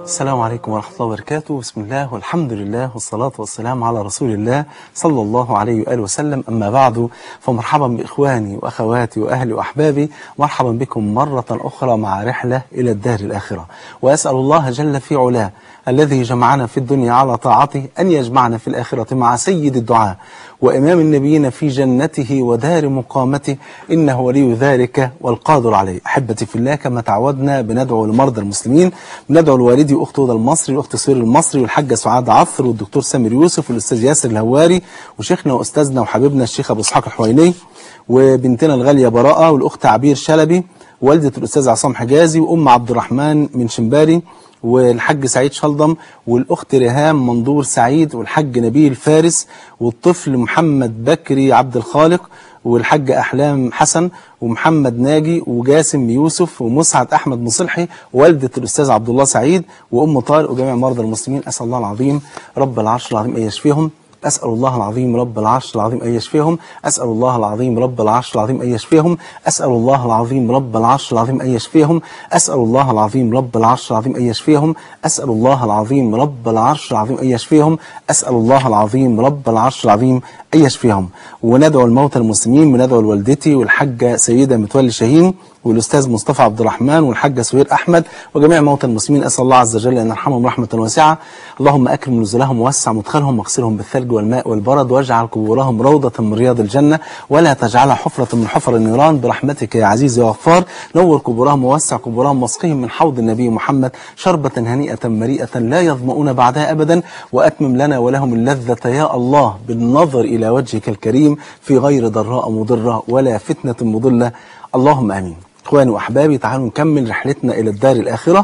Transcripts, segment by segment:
السلام عليكم ورحمة الله وبركاته بسم الله والحمد لله والصلاة والسلام على رسول الله صلى الله عليه وآله وسلم أما بعد فمرحبا بإخواني وأخواتي وأهلي وأحبابي مرحبا بكم مرة أخرى مع رحلة إلى الدار الآخرة وأسأل الله جل في علاه الذي جمعنا في الدنيا على طاعته أن يجمعنا في الآخرة مع سيد الدعاء وإمام النبيين في جنته ودار مقامته إنه ولي ذلك والقادر عليه أحبتي في الله كما تعودنا بندعو لمرضى المسلمين بندعو لوالدي وأخت هدى المصري والأخت سهير المصري والحاجة سعاد عثر والدكتور سامر يوسف والأستاذ ياسر الهواري وشيخنا وأستاذنا وحبيبنا الشيخ أبو إسحاق الحويني وبنتنا الغالية براءة والأخت عبير شلبي والدة الأستاذ عصام حجازي وأم عبد الرحمن من شمباري والحاج سعيد شلضم والأخت ريهام منظور سعيد والحاج نبيل فارس والطفل محمد بكري عبد الخالق والحاج أحلام حسن ومحمد ناجي وجاسم يوسف ومسعد أحمد مصلحي والدة الأستاذ عبد الله سعيد وأم طارق وجميع مرضى المسلمين أسأل الله العظيم رب العرش العظيم أن يشفيهم أسأل الله العظيم رب العرش العظيم أن يشفيهم أسأل الله العظيم رب العرش العظيم أن يشفيهم أسأل الله العظيم رب العرش العظيم أن يشفيهم أسأل الله العظيم رب العرش العظيم أن يشفيهم أسأل الله العظيم رب العرش العظيم أن يشفيهم أسأل الله العظيم رب العرش العظيم أن يشفيهم وندعو الموتى المسلمين وندعو لوالدتي والحاجة سيدة متولي شاهين والأستاذ مصطفى عبد الرحمن والحاجة سهير أحمد وجميع موتى المسلمين أسأل الله عز وجل أن يرحمهم رحمة واسعة اللهم أكرم نزلهم ووسع مدخلهم واغسلهم بالثلج والماء والبرد واجعل قبورهم روضة من رياض الجنة ولا تجعلها حفرة من حفر النيران برحمتك يا عزيز يا غفار نور قبورهم ووسع قبورهم واسقهم من حوض النبي محمد شربة هنيئة مريئة لا يظمؤون بعدها أبدا وأتمم لنا ولهم اللذة يا الله بالنظر إلى وجهك الكريم في غير ضراء مضرة ولا فتنة مضلة اللهم آمين اخواني واحبابي تعالوا نكمل رحلتنا الى الدار الاخره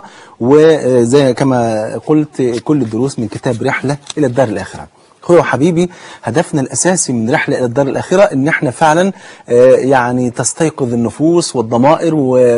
وزي كما قلت كل الدروس من كتاب رحله الى الدار الاخره اخويا وحبيبي هدفنا الاساسي من رحله الى الدار الاخره ان احنا فعلا يعني تستيقظ النفوس والضمائر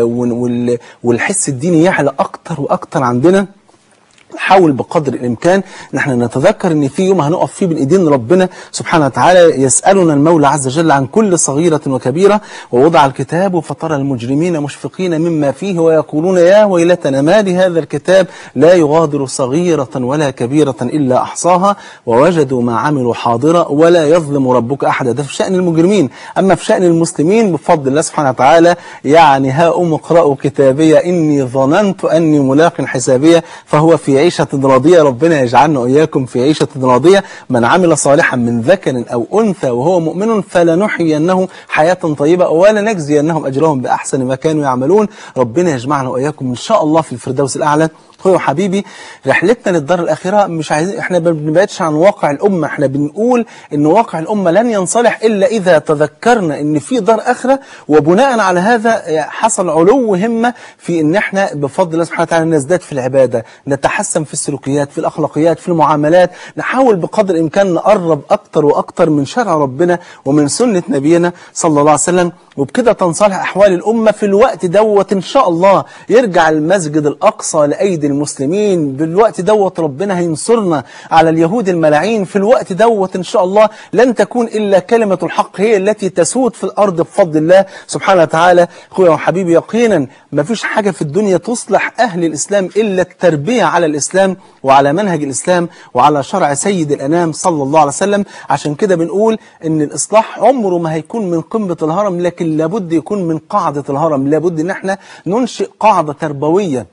والحس الديني يعلى اكتر واكتر عندنا نحاول بقدر الامكان ان احنا نتذكر ان في يوم هنقف فيه بين ايدين ربنا سبحانه وتعالى يسالنا المولى عز وجل عن كل صغيره وكبيره ووضع الكتاب فترى المجرمين مشفقين مما فيه ويقولون يا ويلتنا ما لهذا الكتاب لا يغادر صغيره ولا كبيره الا احصاها ووجدوا ما عملوا حاضرا ولا يظلم ربك احدا ده في شان المجرمين اما في شان المسلمين بفضل الله سبحانه وتعالى يعني ها ام اقرأوا كتابيه اني ظننت اني ملاق حسابيه فهو في عيشة راضية ربنا يجعلنا وإياكم في عيشة راضية من عمل صالحا من ذكر أو أنثى وهو مؤمن فلنحيينه حياة طيبة ولنجزينهم أجرهم بأحسن ما كانوا يعملون ربنا يجمعنا وإياكم إن شاء الله في الفردوس الأعلى اخويا وحبيبي رحلتنا للدار الاخره مش عايزين احنا ما بنبعدش عن واقع الامه احنا بنقول ان واقع الامه لن ينصلح الا اذا تذكرنا ان في دار اخره وبناء على هذا حصل علو همه في ان احنا بفضل الله سبحانه وتعالى نزداد في العباده نتحسن في السلوكيات في الاخلاقيات في المعاملات نحاول بقدر الامكان نقرب اكتر واكتر من شرع ربنا ومن سنه نبينا صلى الله عليه وسلم وبكده تنصلح احوال الامه في الوقت دوت ان شاء الله يرجع المسجد الاقصى لايدي المسلمين بالوقت دوت ربنا هينصرنا على اليهود الملاعين في الوقت دوت ان شاء الله لن تكون الا كلمه الحق هي التي تسود في الارض بفضل الله سبحانه وتعالى اخويا وحبيبي يقينا ما فيش حاجه في الدنيا تصلح اهل الاسلام الا التربيه على الاسلام وعلى منهج الاسلام وعلى شرع سيد الانام صلى الله عليه وسلم عشان كده بنقول ان الاصلاح عمره ما هيكون من قمه الهرم لكن لابد يكون من قاعده الهرم لابد ان احنا ننشئ قاعده تربويه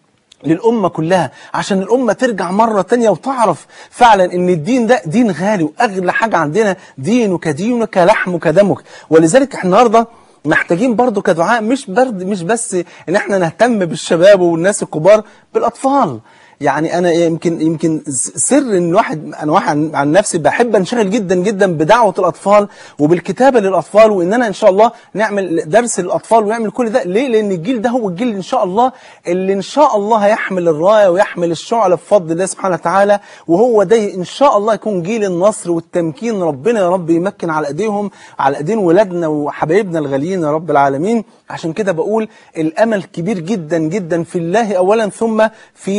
للأمة كلها عشان الأمة ترجع مرة تانية وتعرف فعلا ان الدين ده دين غالي وأغلى حاجة عندنا دينك دينك لحمك دمك ولذلك احنا النهارده محتاجين برضو كدعاء مش برد مش بس ان احنا نهتم بالشباب والناس الكبار بالاطفال يعني انا يمكن يمكن سر ان الواحد انا واحد عن نفسي بحب انشغل جدا جدا بدعوه الاطفال وبالكتابه للاطفال وان انا ان شاء الله نعمل درس للاطفال ونعمل كل ده ليه لان الجيل ده هو الجيل ان شاء الله اللي ان شاء الله هيحمل الرايه ويحمل الشعله بفضل الله سبحانه وتعالى وهو ده ان شاء الله يكون جيل النصر والتمكين ربنا يا رب يمكن على ايديهم على ايدين ولادنا وحبايبنا الغاليين يا رب العالمين عشان كده بقول الامل كبير جدا جدا في الله اولا ثم في اطفال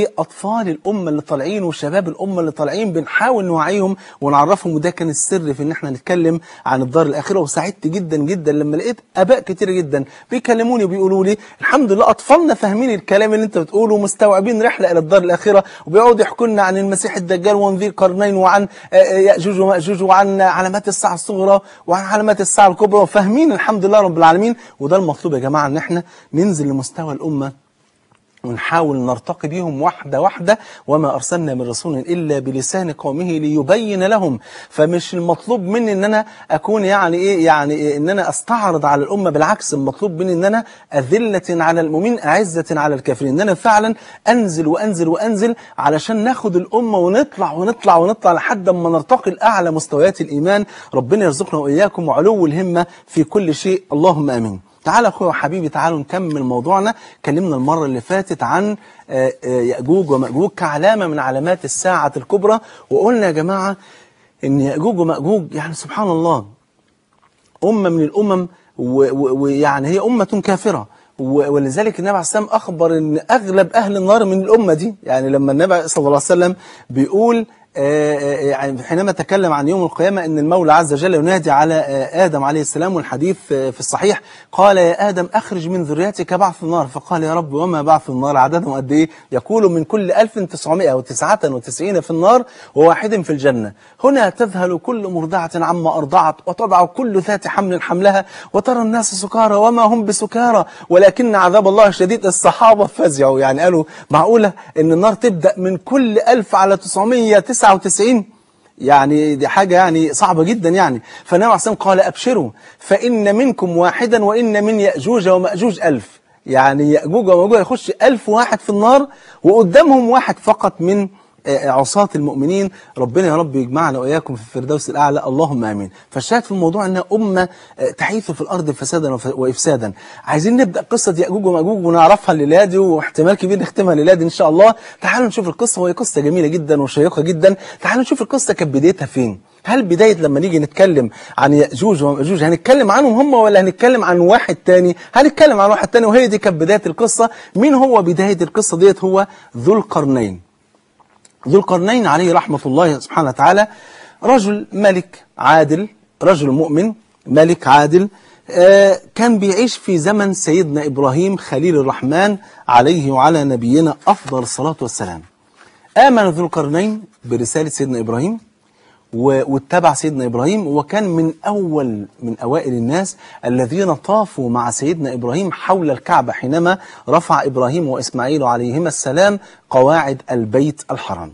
اطفال الامه اللي طالعين وشباب الامه اللي طالعين بنحاول نوعيهم ونعرفهم وده كان السر في ان احنا نتكلم عن الدار الاخره وسعدت جدا جدا لما لقيت اباء كتير جدا بيكلموني وبيقولوا لي الحمد لله اطفالنا فاهمين الكلام اللي انت بتقوله ومستوعبين رحله الى الدار الاخره وبيقعدوا يحكوا لنا عن المسيح الدجال وانذير قرنين وعن آه، ياجوج وماجوج وعن علامات الساعه الصغرى وعن علامات الساعه الكبرى وفاهمين الحمد لله رب العالمين وده المطلوب يا جماعه ان احنا ننزل لمستوى الامه ونحاول نرتقي بيهم واحدة واحدة وما أرسلنا من رسول إلا بلسان قومه ليبين لهم فمش المطلوب مني إن أنا أكون يعني إيه يعني إيه إن أنا أستعرض على الأمة بالعكس المطلوب مني إن أنا أذلة على المؤمنين أعزة على الكافرين إن أنا فعلا أنزل وأنزل وأنزل علشان ناخد الأمة ونطلع ونطلع ونطلع لحد ما نرتقي لأعلى مستويات الإيمان ربنا يرزقنا وإياكم علو الهمة في كل شيء اللهم آمين تعالى اخويا وحبيبي تعالوا نكمل موضوعنا كلمنا المرة اللي فاتت عن آه، آه، يأجوج ومأجوج كعلامة من علامات الساعة الكبرى وقلنا يا جماعة ان يأجوج ومأجوج يعني سبحان الله أمة من الأمم و- و- ويعني هي أمة كافرة و- ولذلك النبي عليه الصلاة والسلام أخبر أن أغلب أهل النار من الأمة دي يعني لما النبي صلى الله عليه وسلم بيقول آه، آه، يعني حينما تكلم عن يوم القيامة أن المولى عز وجل ينادي على آه، آدم عليه السلام والحديث آه، في الصحيح قال يا آدم أخرج من ذريتك بعث النار فقال يا رب وما بعث النار عددهم قد إيه يقول من كل 1999 في النار وواحد في الجنة هنا تذهل كل مرضعة عما أرضعت وتضع كل ذات حمل حملها وترى الناس سكارى وما هم بسكارى ولكن عذاب الله شديد الصحابة فزعوا يعني قالوا معقولة أن النار تبدأ من كل 1000 على 999 يعني دي حاجة يعني صعبة جدا يعني فالنبي عليه الصلاة والسلام قال أبشروا فإن منكم واحدا وإن من يأجوج ومأجوج ألف يعني يأجوج ومأجوج يخش ألف واحد في النار وقدامهم واحد فقط من آه، عصاة المؤمنين ربنا يا رب يجمعنا وإياكم في الفردوس الأعلى اللهم آمين فالشاهد في الموضوع أنها أمة آه، تعيث في الأرض فسادا وف- وإفسادا عايزين نبدأ قصة يأجوج ومأجوج ونعرفها الليلة دي واحتمال كبير نختمها الليلة دي إن شاء الله تعالوا نشوف القصة وهي قصة جميلة جدا وشيقة جدا تعالوا نشوف القصة كانت بدايتها فين هل بداية لما نيجي نتكلم عن يأجوج ومأجوج هنتكلم عنهم هم ولا هنتكلم عن واحد تاني هنتكلم عن واحد تاني وهي دي كانت بداية القصة مين هو بداية القصة ديت هو ذو القرنين ذو القرنين عليه رحمة الله سبحانه وتعالى رجل ملك عادل رجل مؤمن ملك عادل آه، كان بيعيش في زمن سيدنا إبراهيم خليل الرحمن عليه وعلى نبينا أفضل الصلاة والسلام آمن ذو القرنين برسالة سيدنا إبراهيم و- واتبع سيدنا إبراهيم وكان من أول من أوائل الناس الذين طافوا مع سيدنا إبراهيم حول الكعبة حينما رفع إبراهيم وإسماعيل عليهما السلام قواعد البيت الحرام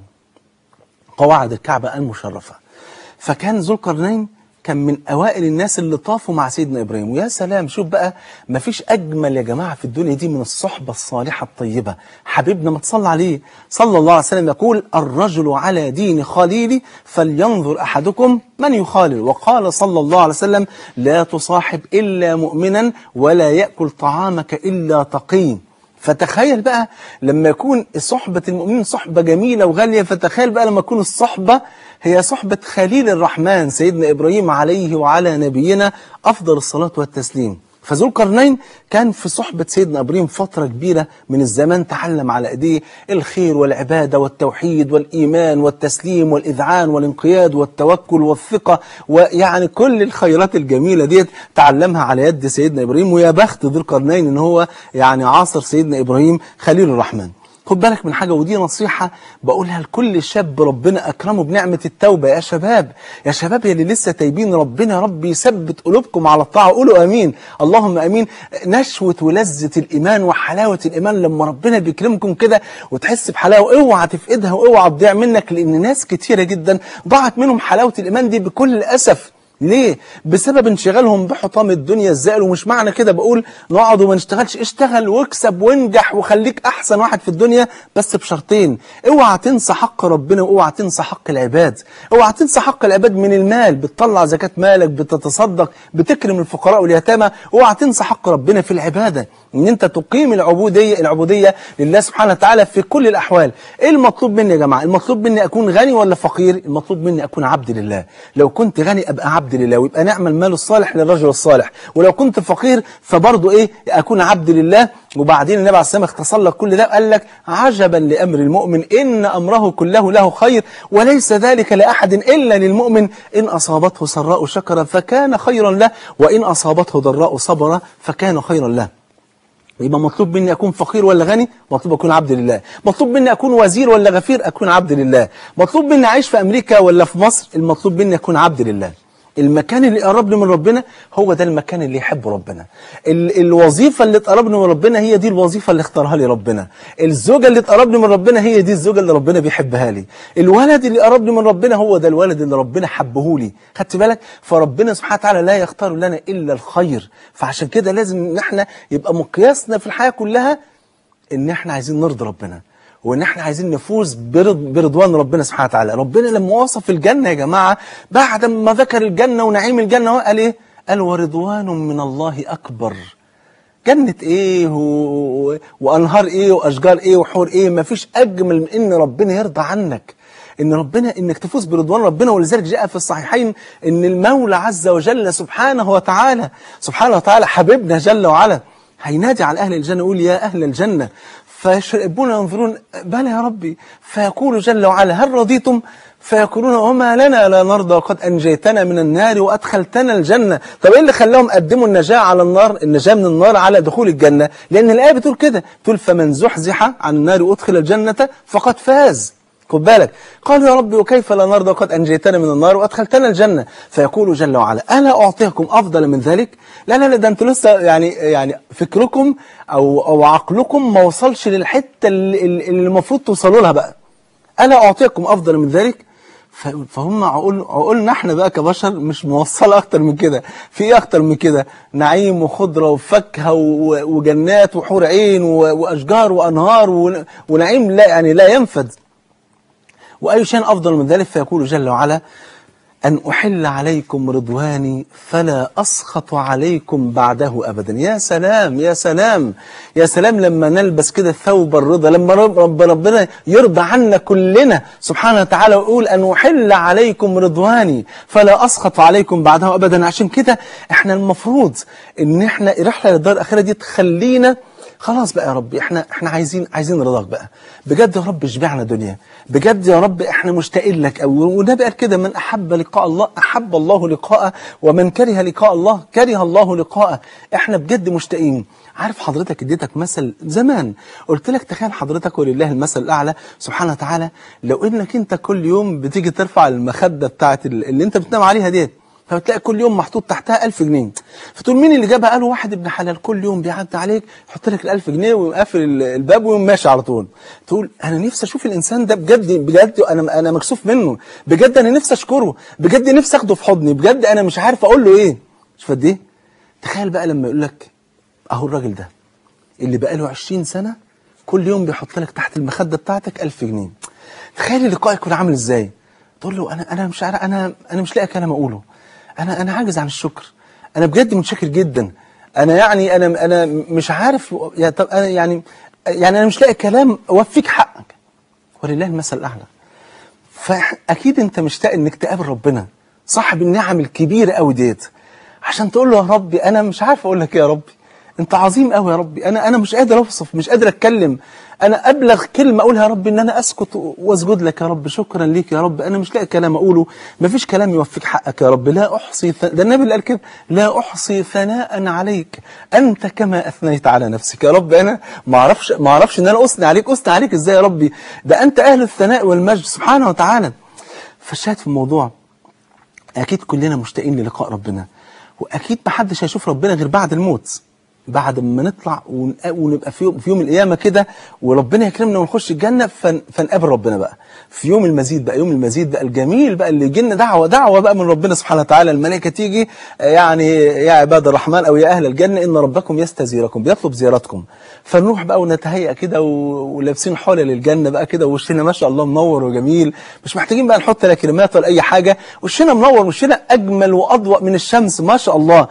قواعد الكعبة المشرفة فكان ذو القرنين كان من أوائل الناس اللي طافوا مع سيدنا إبراهيم ويا سلام شوف بقى مفيش أجمل يا جماعة في الدنيا دي من الصحبة الصالحة الطيبة حبيبنا ما تصلى عليه صلى الله عليه وسلم يقول الرجل على دين خليلي فلينظر أحدكم من يخالل وقال صلى الله عليه وسلم لا تصاحب إلا مؤمنا ولا يأكل طعامك إلا تقي فتخيل بقى لما يكون صحبة المؤمنين صحبة جميلة وغالية فتخيل بقى لما تكون الصحبة هي صحبة خليل الرحمن سيدنا إبراهيم عليه وعلى نبينا أفضل الصلاة والتسليم فذو القرنين كان في صحبة سيدنا إبراهيم فترة كبيرة من الزمان تعلم على أيديه الخير والعبادة والتوحيد والإيمان والتسليم والإذعان والانقياد والتوكل والثقة ويعني كل الخيرات الجميلة ديت تعلمها على يد سيدنا إبراهيم ويا بخت ذو القرنين إن هو يعني عاصر سيدنا إبراهيم خليل الرحمن خد بالك من حاجة ودي نصيحة بقولها لكل شاب ربنا أكرمه بنعمة التوبة يا شباب يا شباب يا اللي لسه تايبين ربنا يا رب يثبت قلوبكم على الطاعة قولوا أمين اللهم أمين نشوة ولذة الإيمان وحلاوة الإيمان لما ربنا بيكرمكم كده وتحس بحلاوة اوعى تفقدها واوعى تضيع منك لأن ناس كتيرة جدا ضاعت منهم حلاوة الإيمان دي بكل أسف ليه؟ بسبب انشغالهم بحطام الدنيا الزائل ومش معنى كده بقول نقعد وما نشتغلش اشتغل واكسب وانجح وخليك احسن واحد في الدنيا بس بشرطين اوعى تنسى حق ربنا واوعى تنسى حق العباد اوعى تنسى حق العباد من المال بتطلع زكاة مالك بتتصدق بتكرم الفقراء واليتامى اوعى تنسى حق ربنا في العبادة ان انت تقيم العبوديه العبوديه لله سبحانه وتعالى في كل الاحوال ايه المطلوب مني يا جماعه المطلوب مني اكون غني ولا فقير المطلوب مني اكون عبد لله لو كنت غني ابقى عبد لله ويبقى نعم المال الصالح للرجل الصالح ولو كنت فقير فبرضه ايه اكون عبد لله وبعدين النبي عليه الصلاه والسلام اختصر لك كل ده قال لك عجبا لامر المؤمن ان امره كله له خير وليس ذلك لاحد الا للمؤمن ان اصابته سراء شكر فكان خيرا له وان اصابته ضراء صبر فكان خيرا له يبقى مطلوب مني أكون فقير ولا غني مطلوب أكون عبد لله مطلوب مني أكون وزير ولا غفير أكون عبد لله مطلوب مني أعيش في أمريكا ولا في مصر المطلوب مني أكون عبد لله المكان اللي يقربني من ربنا هو ده المكان اللي يحب ربنا ال الوظيفة اللي تقربني من ربنا هي دي الوظيفة اللي اختارها لي ربنا الزوجة اللي تقربني من ربنا هي دي الزوجة اللي ربنا بيحبها لي الولد اللي يقربني من ربنا هو ده الولد اللي ربنا حبه لي خدت بالك فربنا سبحانه وتعالى لا يختار لنا إلا الخير فعشان كده لازم ان احنا يبقى مقياسنا في الحياة كلها ان احنا عايزين نرضي ربنا وان احنا عايزين نفوز برض برضوان ربنا سبحانه وتعالى ربنا لما وصف الجنة يا جماعة بعد ما ذكر الجنة ونعيم الجنة قال ايه قال ورضوان من الله أكبر جنة ايه و... وانهار ايه واشجار ايه وحور ايه مفيش اجمل من ان ربنا يرضى عنك ان ربنا انك تفوز برضوان ربنا ولذلك جاء في الصحيحين ان المولى عز وجل سبحانه وتعالى سبحانه وتعالى حبيبنا جل وعلا هينادي على اهل الجنة يقول يا اهل الجنة فيشربون ينظرون بلى يا ربي فيقول جل وعلا هل رضيتم فيقولون وما لنا لا نرضى وقد أنجيتنا من النار وأدخلتنا الجنة طب إيه اللي خلاهم قدموا النجاة على النار النجاة من النار على دخول الجنة لأن الآية بتقول كده تقول فمن زحزح عن النار وأدخل الجنة فقد فاز خد بالك قالوا يا ربي وكيف لا نرضى وقد أنجيتنا من النار وأدخلتنا الجنة فيقول جل وعلا ألا أعطيكم أفضل من ذلك لا لا لا ده أنتوا لسه يعني يعني فكركم أو أو عقلكم ما وصلش للحتة اللي, اللي المفروض توصلوا لها بقى ألا أعطيكم أفضل من ذلك فهم عقول عقولنا احنا بقى كبشر مش موصله اكتر من كده في ايه اكتر من كده نعيم وخضره وفاكهه وجنات وحور عين واشجار وانهار ونعيم لا يعني لا ينفد واي شيء افضل من ذلك فيقول جل وعلا أن أحل عليكم رضواني فلا أسخط عليكم بعده أبدا يا سلام يا سلام يا سلام لما نلبس كده ثوب الرضا لما رب ربنا يرضى عنا كلنا سبحانه وتعالى ويقول أن أحل عليكم رضواني فلا أسخط عليكم بعده أبدا عشان كده احنا المفروض ان احنا رحلة للدار الأخيرة دي تخلينا خلاص بقى يا رب احنا احنا عايزين عايزين رضاك بقى بجد يا رب اشبعنا دنيا بجد يا رب احنا مشتاقين لك قوي والنبي قال كده من احب لقاء الله احب الله لقاءه ومن كره لقاء الله كره الله لقاءه احنا بجد مشتاقين عارف حضرتك اديتك مثل زمان قلت لك تخيل حضرتك ولله المثل الاعلى سبحانه وتعالى لو انك انت كل يوم بتيجي ترفع المخده بتاعت اللي انت بتنام عليها ديت فبتلاقي كل يوم محطوط تحتها 1000 جنيه فتقول مين اللي جابها قالوا واحد ابن حلال كل يوم بيعدي عليك يحط لك ال 1000 جنيه ويقفل الباب ويقوم ماشي على طول تقول انا نفسي اشوف الانسان ده بجد بجد انا انا مكسوف منه بجد انا نفسي اشكره بجد نفسي اخده في حضني بجد انا مش عارف اقول له ايه شوف قد ايه تخيل بقى لما يقول لك اهو الراجل ده اللي بقى له 20 سنه كل يوم بيحط لك تحت المخده بتاعتك 1000 جنيه تخيل اللقاء يكون عامل ازاي تقول له انا انا مش عارف انا انا مش لاقي كلام اقوله انا انا عاجز عن الشكر انا بجد متشكر جدا انا يعني انا انا مش عارف يا طب انا يعني يعني انا مش لاقي كلام اوفيك حقك ولله المثل الاعلى فاكيد انت مشتاق انك تقابل ربنا صاحب النعم الكبيره قوي ديت عشان تقول له يا ربي انا مش عارف اقول لك يا ربي انت عظيم قوي يا ربي انا انا مش قادر اوصف مش قادر اتكلم انا ابلغ كلمه اقولها يا رب ان انا اسكت واسجد لك يا رب شكرا ليك يا رب انا مش لاقي كلام اقوله مفيش كلام يوفيك حقك يا رب لا احصي ث... ده النبي اللي قال كده لا احصي ثناء عليك انت كما اثنيت على نفسك يا رب انا ما اعرفش ما اعرفش ان انا اثني عليك اثني عليك ازاي يا ربي ده انت اهل الثناء والمجد سبحانه وتعالى فالشاهد في الموضوع اكيد كلنا مشتاقين للقاء ربنا واكيد ما حدش هيشوف ربنا غير بعد الموت بعد ما نطلع ونبقى في يوم, في يوم القيامة كده وربنا يكرمنا ونخش الجنة فن فنقابل ربنا بقى في يوم المزيد بقى يوم المزيد بقى الجميل بقى اللي يجينا دعوة دعوة بقى من ربنا سبحانه وتعالى الملائكة تيجي يعني يا عباد الرحمن أو يا أهل الجنة إن ربكم يستزيركم بيطلب زيارتكم فنروح بقى ونتهيأ كده ولابسين حولة للجنة بقى كده وشنا ما شاء الله منور وجميل مش محتاجين بقى نحط لا كريمات ولا أي حاجة وشنا منور وشنا أجمل وأضوأ من الشمس ما شاء الله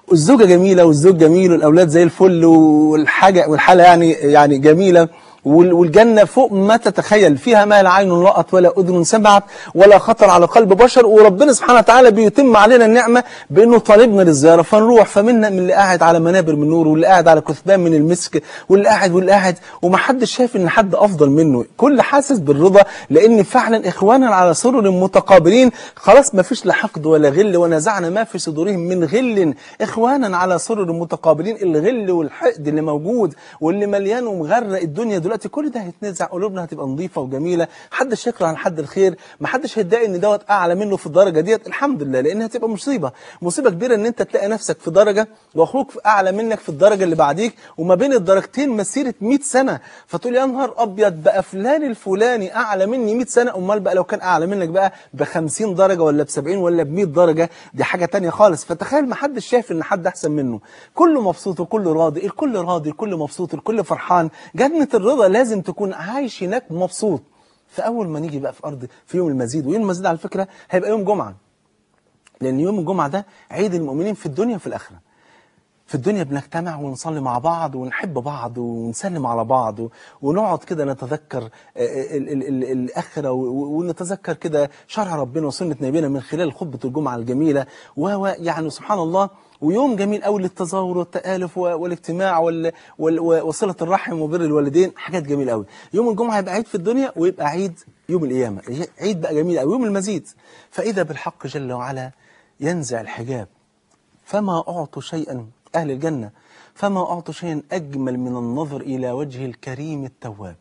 الزوجة جميلة والزوج جميل والأولاد زي الفل والحاجة والحالة يعني يعني جميلة وال- والجنة فوق ما تتخيل فيها ما لا عين رأت ولا أذن سمعت ولا خطر على قلب بشر وربنا سبحانه وتعالى بيتم علينا النعمة بأنه طالبنا للزيارة فنروح فمنا من اللي قاعد على منابر من نور واللي قاعد على كثبان من المسك واللي قاعد واللي قاعد ومحدش شايف إن حد أفضل منه كل حاسس بالرضا لأن فعلا إخوانا على سرر متقابلين خلاص ما فيش لا حقد ولا غل ونزعنا ما في صدورهم من غل إخوانا على سرر متقابلين الغل والحقد اللي موجود واللي مليان ومغرق الدنيا دلوقتي كل ده هيتنزع قلوبنا هتبقى نظيفه وجميله محدش يكره عن حد الخير محدش هيتضايق ان دوت اعلى منه في الدرجه ديت الحمد لله لان هتبقى مصيبه مصيبه كبيره ان انت تلاقي نفسك في درجه واخوك اعلى منك في الدرجه اللي بعديك وما بين الدرجتين مسيره 100 سنه فتقول يا نهار ابيض بقى فلان الفلاني اعلى مني 100 سنه امال بقى لو كان اعلى منك بقى ب 50 درجه ولا ب 70 ولا ب 100 درجه دي حاجه تانية خالص فتخيل ما حدش شايف ان حد احسن منه كله مبسوط وكله راضي الكل راضي الكل مبسوط الكل فرحان جنه الرضا لازم تكون عايش هناك مبسوط فاول ما نيجي بقى في ارض في يوم المزيد ويوم المزيد على فكره هيبقى يوم جمعه لان يوم الجمعه ده عيد المؤمنين في الدنيا وفي الاخره في الدنيا بنجتمع ونصلي مع بعض ونحب بعض ونسلم على بعض و- ونقعد كده نتذكر آه، ال- ال- ال- الآخرة و- و- ونتذكر كده شرع ربنا وسنة نبينا من خلال خطبة الجمعة الجميلة وهو يعني سبحان الله ويوم جميل قوي للتزاور والتآلف و- والاجتماع وال- وال- وصلة الرحم وبر الوالدين حاجات جميلة قوي يوم الجمعة يبقى عيد في الدنيا ويبقى عيد يوم القيامة عيد بقى جميل قوي يوم المزيد فإذا بالحق جل وعلا ينزع الحجاب فما أعطوا شيئا أهل الجنة فما أعطوا شيئا أجمل من النظر إلى وجه الكريم التواب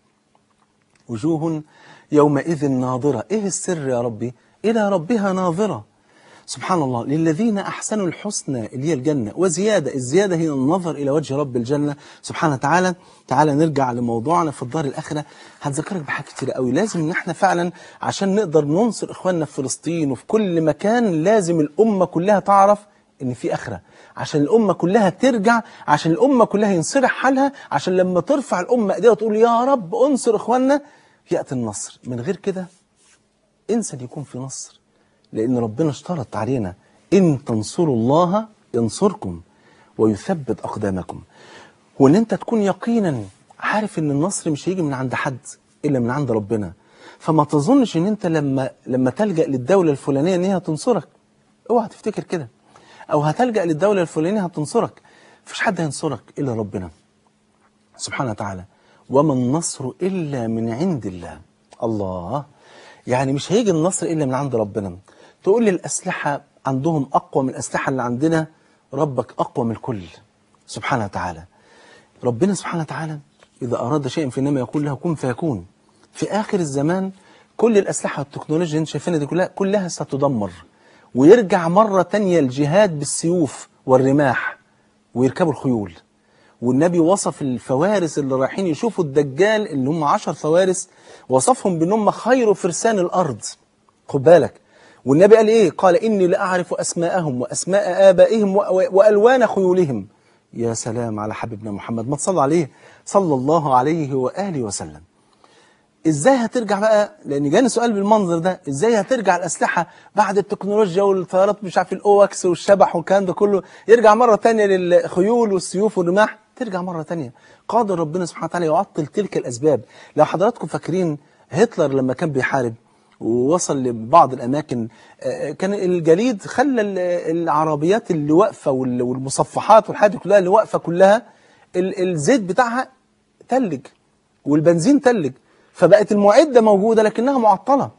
وجوه يومئذ ناظرة إيه السر يا ربي إلى ربها ناظرة سبحان الله للذين أحسنوا الحسنى اللي هي الجنة وزيادة الزيادة هي النظر إلى وجه رب الجنة سبحانه وتعالى تعالى نرجع لموضوعنا في الدار الآخرة هتذكرك بحاجات كتير قوي لازم إن احنا فعلا عشان نقدر ننصر إخواننا في فلسطين وفي كل مكان لازم الأمة كلها تعرف ان في اخره عشان الامه كلها ترجع عشان الامه كلها ينصلح حالها عشان لما ترفع الامه ايديها وتقول يا رب انصر اخواننا ياتي النصر من غير كده انسى ان يكون في نصر لان ربنا اشترط علينا ان تنصروا الله ينصركم ويثبت اقدامكم وان انت تكون يقينا عارف ان النصر مش هيجي من عند حد الا من عند ربنا فما تظنش ان انت لما لما تلجا للدوله الفلانيه ان هي تنصرك اوعى تفتكر كده او هتلجا للدوله الفلانيه هتنصرك مفيش حد هينصرك الا ربنا سبحانه وتعالى وما النصر الا من عند الله الله يعني مش هيجي النصر الا من عند ربنا تقول لي الاسلحه عندهم اقوى من الاسلحه اللي عندنا ربك اقوى من الكل سبحانه وتعالى ربنا سبحانه وتعالى إذا أراد شيئا فإنما يقول له كن فيكون في آخر الزمان كل الأسلحة والتكنولوجيا اللي انت شايفينها دي كلها كلها ستدمر ويرجع مرة تانية الجهاد بالسيوف والرماح ويركبوا الخيول والنبي وصف الفوارس اللي رايحين يشوفوا الدجال اللي هم عشر فوارس وصفهم بأنهم خير فرسان الأرض خد بالك والنبي قال إيه قال إني لأعرف أسماءهم وأسماء آبائهم و- و- وألوان خيولهم يا سلام على حبيبنا محمد ما تصلى عليه صلى الله عليه وآله وسلم ازاي هترجع بقى لان جاني سؤال بالمنظر ده ازاي هترجع الاسلحه بعد التكنولوجيا والطيارات مش عارف الاوكس والشبح والكلام ده كله يرجع مره تانية للخيول والسيوف والرماح ترجع مره تانية قادر ربنا سبحانه وتعالى يعطل تلك الاسباب لو حضراتكم فاكرين هتلر لما كان بيحارب ووصل لبعض الاماكن آه، كان الجليد خلى ال- العربيات اللي واقفه وال- والمصفحات والحاجات دي كلها اللي واقفه كلها ال- الزيت بتاعها تلج والبنزين تلج فبقت المعدة موجودة لكنها معطلة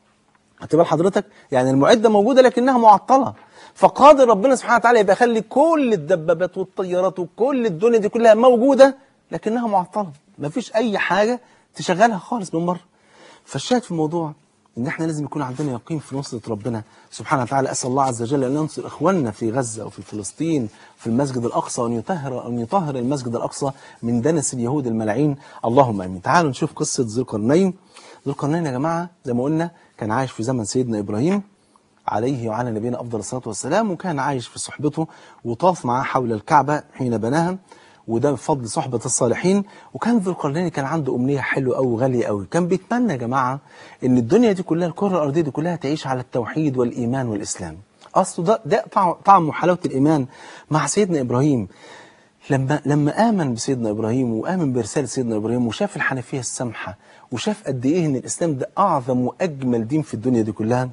هتبقى حضرتك يعني المعدة موجودة لكنها معطلة فقادر ربنا سبحانه وتعالى يبقى يخلي كل الدبابات والطيارات وكل الدنيا دي كلها موجودة لكنها معطلة مفيش أي حاجة تشغلها خالص من مرة فالشاهد في الموضوع ان احنا لازم يكون عندنا يقين في نصرة ربنا سبحانه وتعالى اسال الله عز وجل ان ينصر اخواننا في غزة وفي فلسطين في المسجد الاقصى وان يطهر ان يطهر المسجد الاقصى من دنس اليهود الملاعين اللهم امين تعالوا نشوف قصة ذو القرنين ذو القرنين يا جماعة زي ما قلنا كان عايش في زمن سيدنا ابراهيم عليه وعلى نبينا افضل الصلاه والسلام وكان عايش في صحبته وطاف معاه حول الكعبه حين بناها وده بفضل صحبة الصالحين وكان ذو القرنين كان عنده أمنية حلوة أوي وغالية أوي كان بيتمنى يا جماعة إن الدنيا دي كلها الكرة الأرضية دي كلها تعيش على التوحيد والإيمان والإسلام اصله ده ده طعم طعم وحلاوه الايمان مع سيدنا ابراهيم لما لما امن بسيدنا ابراهيم وامن برساله سيدنا ابراهيم وشاف الحنفيه السمحه وشاف قد ايه ان الاسلام ده اعظم واجمل دين في الدنيا دي كلها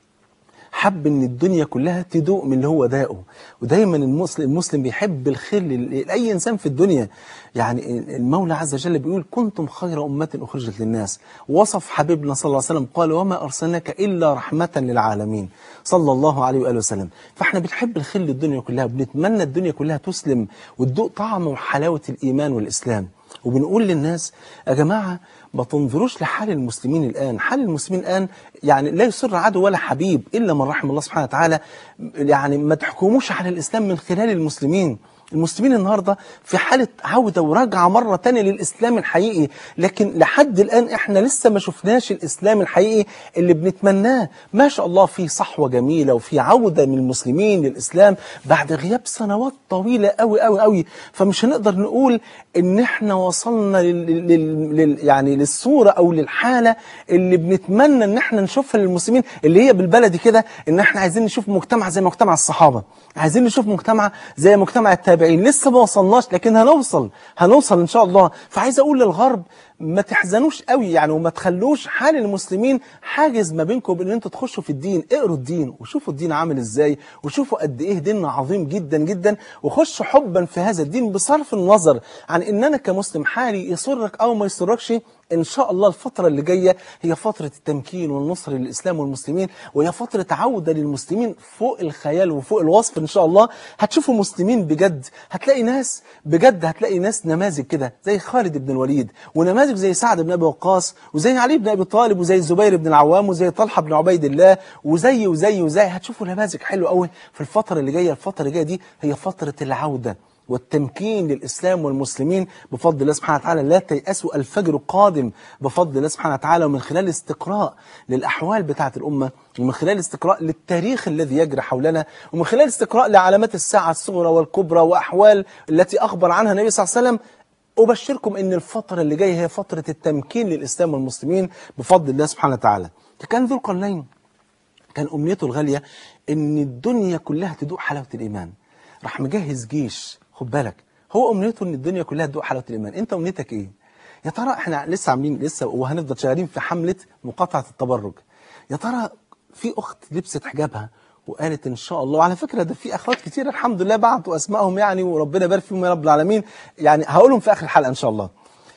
حب ان الدنيا كلها تدوق من اللي هو داقه ودايما المسلم المسلم بيحب الخير لل- لاي انسان في الدنيا يعني المولى عز وجل بيقول كنتم خير امه اخرجت للناس وصف حبيبنا صلى الله عليه وسلم قال وما ارسلناك الا رحمه للعالمين صلى الله عليه واله وسلم فاحنا بنحب الخير للدنيا كلها وبنتمنى الدنيا كلها تسلم وتدوق طعم وحلاوه الايمان والاسلام وبنقول للناس يا جماعه ما تنظروش لحال المسلمين الآن حال المسلمين الآن يعني لا يسر عدو ولا حبيب إلا من رحم الله سبحانه وتعالى يعني ما تحكموش على الإسلام من خلال المسلمين المسلمين النهاردة في حالة عودة ورجعة مرة تانية للإسلام الحقيقي لكن لحد الآن إحنا لسه ما شفناش الإسلام الحقيقي اللي بنتمناه ما شاء الله في صحوة جميلة وفي عودة من المسلمين للإسلام بعد غياب سنوات طويلة قوي قوي قوي فمش هنقدر نقول إن إحنا وصلنا لل... لل... لل... يعني للصورة أو للحالة اللي بنتمنى إن إحنا نشوفها للمسلمين اللي هي بالبلدي كده إن إحنا عايزين نشوف مجتمع زي مجتمع الصحابة عايزين نشوف مجتمع زي مجتمع التابعين لسه ما وصلناش لكن هنوصل هنوصل إن شاء الله فعايز أقول للغرب ما تحزنوش قوي يعني وما تخلوش حال المسلمين حاجز ما بينكم وبين ان انتوا تخشوا في الدين اقروا الدين وشوفوا الدين عامل ازاي وشوفوا قد ايه ديننا عظيم جدا جدا وخشوا حبا في هذا الدين بصرف النظر عن ان انا كمسلم حالي يسرك او ما يسركش ان شاء الله الفتره اللي جايه هي فتره التمكين والنصر للاسلام والمسلمين وهي فتره عوده للمسلمين فوق الخيال وفوق الوصف ان شاء الله هتشوفوا مسلمين بجد هتلاقي ناس بجد هتلاقي ناس نماذج كده زي خالد بن الوليد ونماذج زي سعد بن ابي وقاص وزي علي بن ابي طالب وزي الزبير بن العوام وزي طلحه بن عبيد الله وزي وزي وزي هتشوفوا نماذج حلوه قوي في الفتره اللي جايه الفتره اللي جايه دي هي فتره العوده والتمكين للإسلام والمسلمين بفضل الله سبحانه وتعالى لا تيأسوا الفجر قادم بفضل الله سبحانه وتعالى ومن خلال استقراء للأحوال بتاعة الأمة ومن خلال استقراء للتاريخ الذي يجري حولنا ومن خلال استقراء لعلامات الساعة الصغرى والكبرى وأحوال التي أخبر عنها النبي صلى الله عليه وسلم أبشركم أن الفترة اللي جاية هي فترة التمكين للإسلام والمسلمين بفضل الله سبحانه وتعالى كان ذو القرنين كان أمنيته الغالية أن الدنيا كلها تدوق حلاوة الإيمان راح مجهز جيش خد بالك هو أمنيته أن الدنيا كلها تدوق حلاوة الإيمان أنت أمنيتك إيه؟ يا ترى إحنا لسه عاملين لسه وهنفضل شغالين في حملة مقاطعة التبرج يا ترى في أخت لبست حجابها وقالت ان شاء الله وعلى فكره ده في اخوات كتير الحمد لله بعتوا اسمائهم يعني وربنا يبارك فيهم يا رب العالمين يعني هقولهم في اخر الحلقه ان شاء الله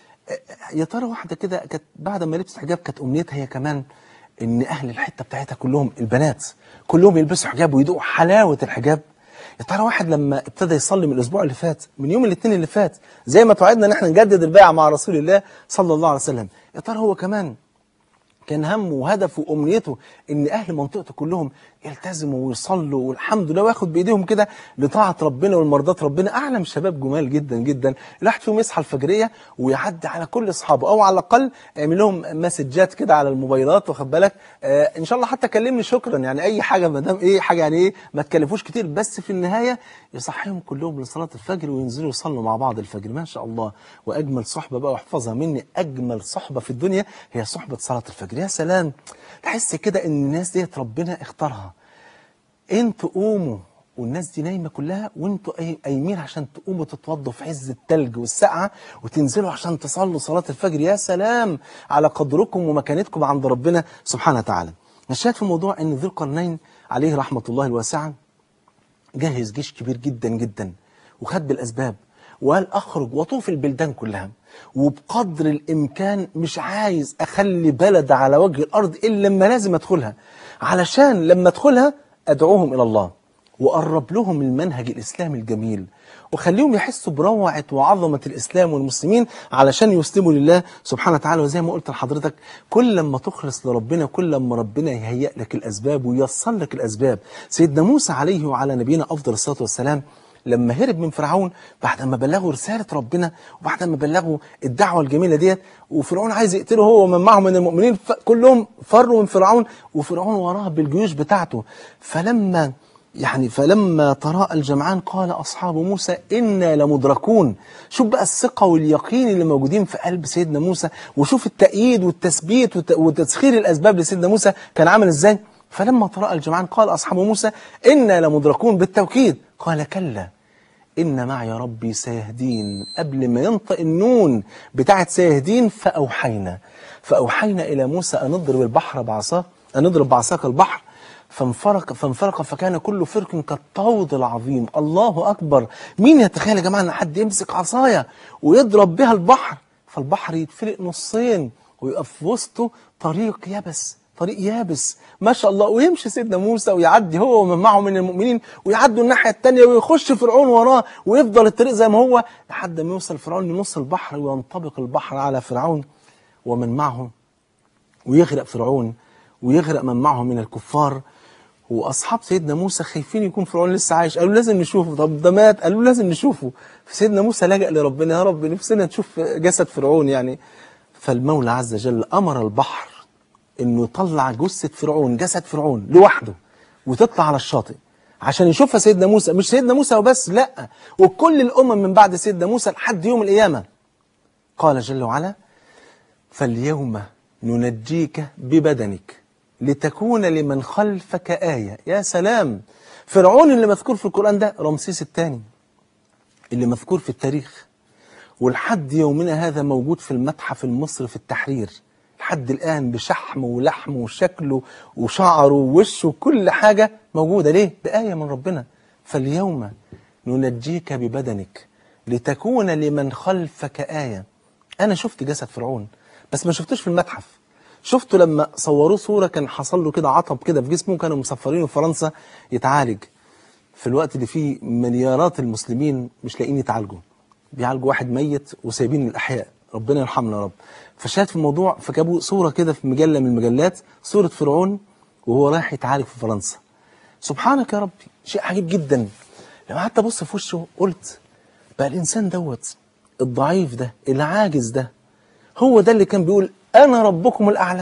يا ترى واحده كده كانت بعد ما لبست حجاب كانت امنيتها هي كمان ان اهل الحته بتاعتها كلهم البنات كلهم يلبسوا حجاب ويدوقوا حلاوه الحجاب يا ترى واحد لما ابتدى يصلي من الاسبوع اللي فات من يوم الاثنين اللي فات زي ما توعدنا ان احنا نجدد البيعه مع رسول الله صلى الله عليه وسلم يا ترى هو كمان كان همه وهدفه وامنيته ان اهل منطقته كلهم يلتزموا ويصلوا والحمد لله وياخد بايديهم كده لطاعه ربنا والمرضات ربنا اعلم شباب جمال جدا جدا الواحد فيهم يصحى الفجريه ويعدي على كل اصحابه او على الاقل يعمل لهم مسجات كده على الموبايلات واخد بالك آه ان شاء الله حتى كلمني شكرا يعني اي حاجه ما دام ايه حاجه يعني ايه ما تكلفوش كتير بس في النهايه يصحيهم كلهم لصلاه الفجر وينزلوا يصلوا مع بعض الفجر ما شاء الله واجمل صحبه بقى واحفظها مني اجمل صحبه في الدنيا هي صحبه صلاه الفجر يا سلام تحس كده ان الناس ديت ربنا اختارها انتوا قوموا والناس دي نايمه كلها وانتوا قايمين عشان تقوموا تتوضوا في عز التلج والسقعه وتنزلوا عشان تصلوا صلاه الفجر يا سلام على قدركم ومكانتكم عند ربنا سبحانه وتعالى. الشاهد في الموضوع ان ذو القرنين عليه رحمه الله الواسعه جهز جيش كبير جدا جدا وخد بالاسباب وقال اخرج واطوف البلدان كلها وبقدر الامكان مش عايز اخلي بلد على وجه الارض الا لما لازم ادخلها علشان لما ادخلها ادعوهم الى الله وقرب لهم المنهج الاسلامي الجميل وخليهم يحسوا بروعه وعظمه الاسلام والمسلمين علشان يسلموا لله سبحانه وتعالى وزي ما قلت لحضرتك كل لما تخلص لربنا كل لما ربنا يهيئ لك الاسباب وييسر لك الاسباب سيدنا موسى عليه وعلى نبينا افضل الصلاه والسلام لما هرب من فرعون بعد ما بلغوا رسالة ربنا وبعد ما بلغوا الدعوة الجميلة ديت وفرعون عايز يقتله هو ومن معه من المؤمنين كلهم فروا من فرعون وفرعون وراه بالجيوش بتاعته فلما يعني فلما تراءى الجمعان قال أصحاب موسى إنا لمدركون شوف بقى الثقة واليقين اللي موجودين في قلب سيدنا موسى وشوف التأييد والتثبيت وتسخير الأسباب لسيدنا موسى كان عامل إزاي فلما تراءى الجمعان قال أصحاب موسى إنا لمدركون بالتوكيد قال كلا إن معي ربي سيهدين قبل ما ينطق النون بتاعت سيهدين فأوحينا فأوحينا إلى موسى أن نضرب البحر بعصاك أن نضرب بعصاك البحر فانفرق فانفرق فكان كل فرق كالطود العظيم الله أكبر مين يتخيل يا جماعة أن حد يمسك عصاية ويضرب بها البحر فالبحر يتفلق نصين ويبقى في وسطه طريق يبس طريق يابس ما شاء الله ويمشي سيدنا موسى ويعدي هو ومن معه من المؤمنين ويعدوا الناحية التانية ويخش فرعون وراه ويفضل الطريق زي ما هو لحد ما يوصل فرعون لنص البحر وينطبق البحر على فرعون ومن معه ويغرق فرعون ويغرق من معه من الكفار واصحاب سيدنا موسى خايفين يكون فرعون لسه عايش قالوا لازم نشوفه طب ده مات قالوا لازم نشوفه فسيدنا موسى لجأ لربنا يا رب نفسنا نشوف جسد فرعون يعني فالمولى عز وجل امر البحر انه يطلع جثه فرعون جسد فرعون لوحده وتطلع على الشاطئ عشان يشوفها سيدنا موسى مش سيدنا موسى وبس لا وكل الامم من بعد سيدنا موسى لحد يوم القيامه قال جل وعلا فاليوم ننجيك ببدنك لتكون لمن خلفك آية يا سلام فرعون اللي مذكور في القرآن ده رمسيس الثاني اللي مذكور في التاريخ ولحد يومنا هذا موجود في المتحف المصري في التحرير لحد الآن بشحمه ولحمه وشكله وشعره ووشه وكل حاجة موجودة ليه؟ بآية من ربنا فاليوم ننجيك ببدنك لتكون لمن خلفك آية أنا شفت جسد فرعون بس ما شفتوش في المتحف شفته لما صوروه صورة كان حصل له كده عطب كده في جسمه كانوا مسفرينه في فرنسا يتعالج في الوقت اللي فيه مليارات المسلمين مش لاقيين يتعالجوا بيعالجوا واحد ميت وسايبين الأحياء ربنا يرحمنا يا رب فشاهد في الموضوع فجابوا صورة كده في مجلة من المجلات صورة فرعون وهو رايح يتعالج في فرنسا سبحانك يا ربي شيء عجيب جدا لما قعدت ابص في وشه قلت بقى الانسان دوت الضعيف ده العاجز ده هو ده اللي كان بيقول انا ربكم الاعلى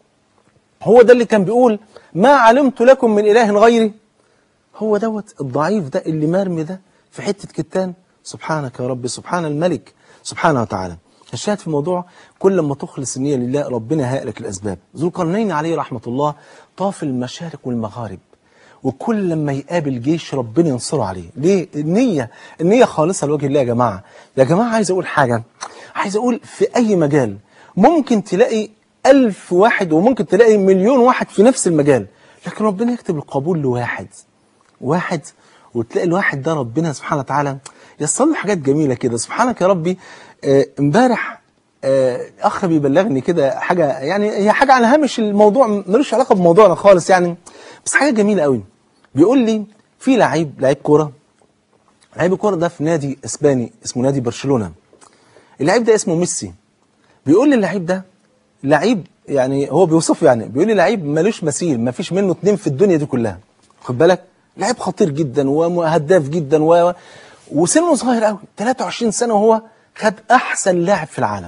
هو ده اللي كان بيقول ما علمت لكم من اله غيري هو دوت الضعيف ده اللي مرمي ده في حته كتان سبحانك يا رب سبحان الملك سبحانه وتعالى الشاهد في الموضوع كل ما تخلص النية لله ربنا هيئ لك الأسباب ذو القرنين عليه رحمة الله طاف المشارق والمغارب وكل لما يقابل جيش ربنا ينصره عليه ليه النية النية خالصة لوجه الله يا جماعة يا جماعة عايز أقول حاجة عايز أقول في أي مجال ممكن تلاقي ألف واحد وممكن تلاقي مليون واحد في نفس المجال لكن ربنا يكتب القبول لواحد واحد وتلاقي الواحد ده ربنا سبحانه وتعالى يصل له حاجات جميلة كده سبحانك يا ربي آه، امبارح آه، اخ بيبلغني كده حاجه يعني هي حاجه على هامش الموضوع ملوش علاقه بموضوعنا خالص يعني بس حاجه جميله قوي بيقول لي في لعيب لعيب كوره لعيب الكوره ده في نادي اسباني اسمه نادي برشلونه اللعيب ده اسمه ميسي بيقول لي اللعيب ده لعيب يعني هو بيوصفه يعني بيقول لي لعيب ملوش مثيل ما فيش منه اتنين في الدنيا دي كلها خد بالك لعيب خطير جدا وهداف جدا و... وسنه صغير قوي 23 سنه وهو خد احسن لاعب في العالم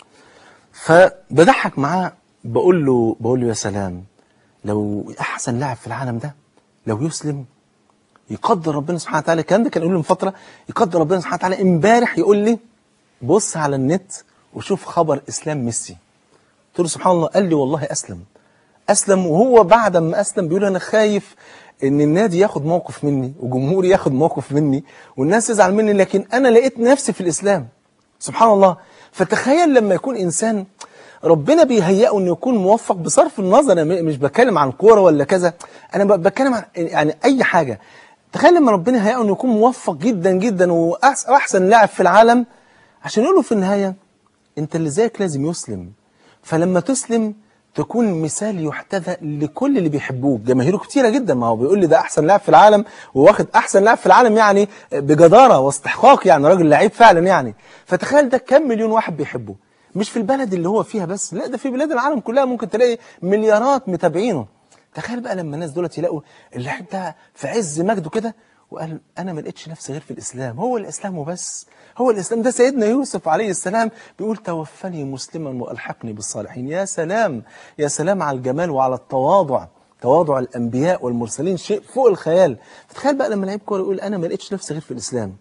فبضحك معاه بقول له بقول له يا سلام لو احسن لاعب في العالم ده لو يسلم يقدر ربنا سبحانه وتعالى الكلام ده كان يقول لي من فتره يقدر ربنا سبحانه وتعالى امبارح يقول لي بص على النت وشوف خبر اسلام ميسي قلت له سبحان الله قال لي والله اسلم اسلم وهو بعد ما اسلم بيقول انا خايف ان النادي ياخد موقف مني وجمهوري ياخد موقف مني والناس تزعل مني لكن انا لقيت نفسي في الاسلام سبحان الله فتخيل لما يكون انسان ربنا بيهيئه انه يكون موفق بصرف النظر انا م- مش بتكلم عن كوره ولا كذا انا ب- بتكلم عن يعني اي حاجه تخيل لما ربنا هيئه انه يكون موفق جدا جدا وأحس- واحسن لاعب في العالم عشان يقول له في النهايه انت اللي زيك لازم يسلم فلما تسلم تكون مثال يحتذى لكل اللي بيحبوك جماهيره كتيره جدا ما هو بيقول لي ده احسن لاعب في العالم وواخد احسن لاعب في العالم يعني بجداره واستحقاق يعني راجل لعيب فعلا يعني فتخيل ده كم مليون واحد بيحبه مش في البلد اللي هو فيها بس لا ده في بلاد العالم كلها ممكن تلاقي مليارات متابعينه تخيل بقى لما الناس دولت يلاقوا اللعيب ده في عز مجده كده وقال انا ما لقيتش نفسي غير في الاسلام هو الاسلام وبس هو الاسلام ده سيدنا يوسف عليه السلام بيقول توفني مسلما والحقني بالصالحين يا سلام يا سلام على الجمال وعلى التواضع تواضع الانبياء والمرسلين شيء فوق الخيال فتخيل بقى لما لعيب كوره يقول انا ما لقيتش نفسي غير في الاسلام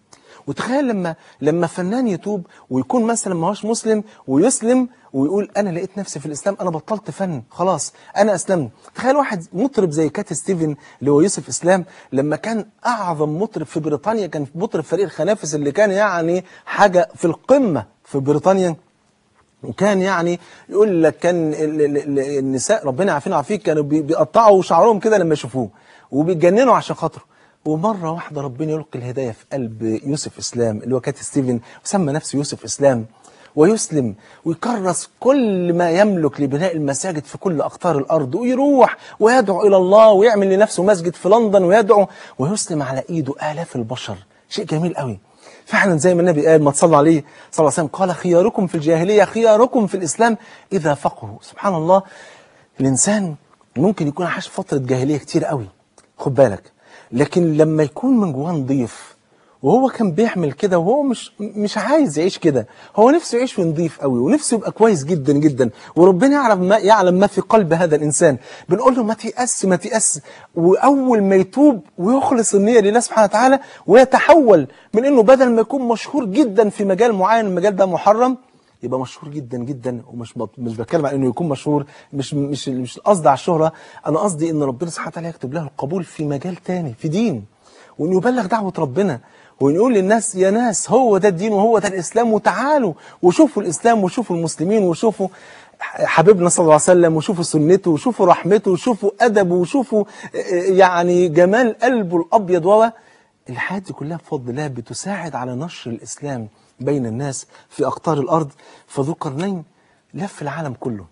وتخيل لما لما فنان يتوب ويكون مثلا ما هوش مسلم ويسلم ويقول انا لقيت نفسي في الاسلام انا بطلت فن خلاص انا اسلمت تخيل واحد مطرب زي كات ستيفن اللي هو يوسف اسلام لما كان اعظم مطرب في بريطانيا كان مطرب فريق الخنافس اللي كان يعني حاجه في القمه في بريطانيا وكان يعني يقول لك كان ال- ال- ال- النساء ربنا يعافينا ويعافيك كانوا بي- بيقطعوا شعرهم كده لما يشوفوه وبيتجننوا عشان خاطره ومره واحده ربنا يلقي الهدايه في قلب يوسف اسلام اللي هو كات ستيفن وسمى نفسه يوسف اسلام ويسلم ويكرس كل ما يملك لبناء المساجد في كل اقطار الارض ويروح ويدعو الى الله ويعمل لنفسه مسجد في لندن ويدعو ويسلم على ايده الاف البشر شيء جميل قوي فعلا زي ما النبي قال ما تصلى عليه صلى الله عليه وسلم قال خياركم في الجاهلية خياركم في الإسلام إذا فقهوا سبحان الله الإنسان ممكن يكون عاش فترة جاهلية كتير قوي خد بالك لكن لما يكون من جواه نضيف وهو كان بيعمل كده وهو مش مش عايز يعيش كده هو نفسه يعيش في نضيف قوي ونفسه يبقى كويس جدا جدا وربنا يعلم ما يعلم ما في قلب هذا الانسان بنقول له ما تيأس ما تيأس واول ما يتوب ويخلص النيه لله سبحانه وتعالى ويتحول من انه بدل ما يكون مشهور جدا في مجال معين المجال ده محرم يبقى مشهور جدا جدا ومش بط- مش بتكلم عن انه يكون مشهور مش مش مش القصد على الشهره انا قصدي ان ربنا سبحانه وتعالى يكتب له القبول في مجال تاني في دين وان يبلغ دعوه ربنا وان يقول للناس يا ناس هو ده الدين وهو ده الاسلام وتعالوا وشوفوا الاسلام وشوفوا المسلمين وشوفوا حبيبنا صلى الله عليه وسلم وشوفوا سنته وشوفوا رحمته وشوفوا ادبه وشوفوا آه، يعني جمال قلبه الابيض و الحياة دي كلها بفضل الله بتساعد على نشر الإسلام بين الناس في أقطار الأرض فذو القرنين لف العالم كله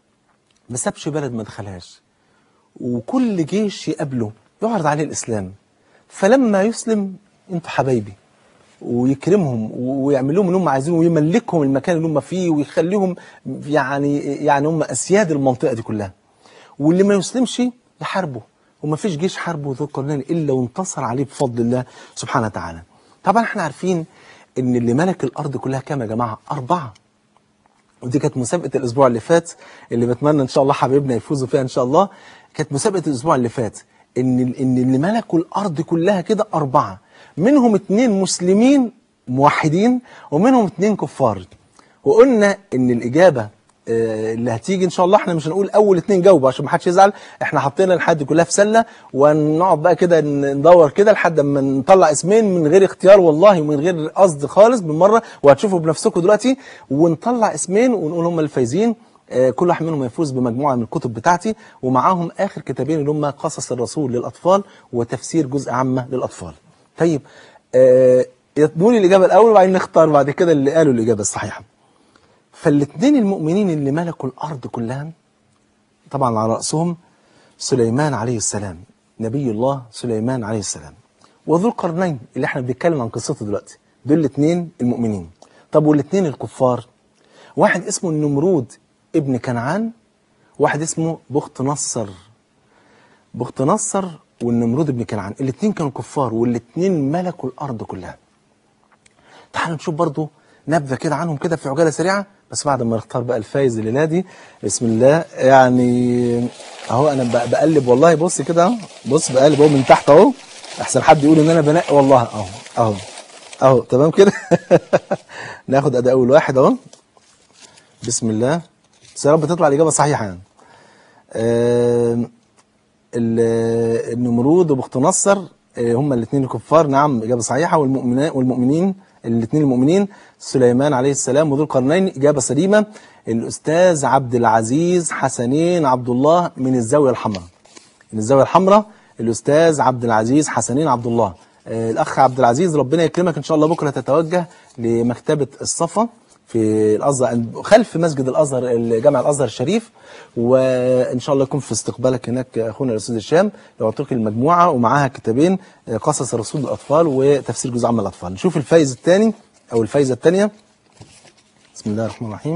ما سابش بلد ما دخلهاش وكل جيش يقابله يعرض عليه الإسلام فلما يسلم انتوا حبايبي ويكرمهم ويعمل لهم اللي هم عايزينه ويملكهم المكان اللي هم فيه ويخليهم يعني يعني هم اسياد المنطقه دي كلها واللي ما يسلمش يحاربه وما فيش جيش حاربه ذو القرنين الا وانتصر عليه بفضل الله سبحانه وتعالى طبعا احنا عارفين ان اللي ملك الارض كلها كام يا جماعه اربعه ودي كانت مسابقة الأسبوع اللي فات اللي بتمنى إن شاء الله حبايبنا يفوزوا فيها إن شاء الله كانت مسابقة الأسبوع اللي فات إن إن اللي ملكوا الأرض كلها كده أربعة منهم اتنين مسلمين موحدين ومنهم اتنين كفار وقلنا إن الإجابة آه، اللي هتيجي ان شاء الله احنا مش هنقول اول اتنين جاوبوا عشان ما حدش يزعل احنا حطينا الحد دي كلها في سله ونقعد بقى كده ن- ندور كده لحد ما نطلع اسمين من غير اختيار والله ومن غير قصد خالص بالمره وهتشوفوا بنفسكم دلوقتي ونطلع اسمين ونقول هم الفايزين آه، كل واحد منهم يفوز بمجموعه من الكتب بتاعتي ومعاهم اخر كتابين اللي هم قصص الرسول للاطفال وتفسير جزء عامه للاطفال. طيب آه، يدوني الاجابه الاول وبعدين نختار بعد كده اللي قالوا الاجابه الصحيحه. فالاثنين المؤمنين اللي ملكوا الارض كلها طبعا على راسهم سليمان عليه السلام نبي الله سليمان عليه السلام وذو القرنين اللي احنا بنتكلم عن قصته دلوقتي دول الاثنين المؤمنين طب والاثنين الكفار واحد اسمه النمرود ابن كنعان واحد اسمه بخت نصر بخت نصر والنمرود ابن كنعان الاثنين كانوا كفار والاثنين ملكوا الارض كلها تعالوا نشوف برضو نبذه كده عنهم كده في عجاله سريعه بس بعد ما نختار بقى الفايز الليله دي بسم الله يعني اهو انا ب- بقلب والله بص كده اهو بص بقلب اهو من تحت اهو احسن حد يقول ان انا بنقي والله اهو اهو اهو تمام كده ناخد اداء اول واحد اهو بسم الله بس يا رب تطلع الاجابه صحيحه يعني آم، ال- النمرود وبخت نصر آه، هما الاثنين الكفار نعم إجابة صحيحة والمؤمنين والمؤمنين الاثنين المؤمنين سليمان عليه السلام وذو القرنين إجابة سليمة الأستاذ عبد العزيز حسنين عبد الله من الزاوية الحمراء من الزاوية الحمراء الأستاذ عبد العزيز حسنين عبد الله آه، الأخ عبد العزيز ربنا يكرمك إن شاء الله بكرة تتوجه لمكتبة الصفا في الازهر خلف مسجد الازهر جامع الازهر الشريف وان شاء الله يكون في استقبالك هناك اخونا الاستاذ هشام يعطيك المجموعه ومعاها كتابين قصص الرسول للاطفال وتفسير جزء عام الاطفال نشوف الفايز الثاني او الفايزه الثانيه بسم الله الرحمن الرحيم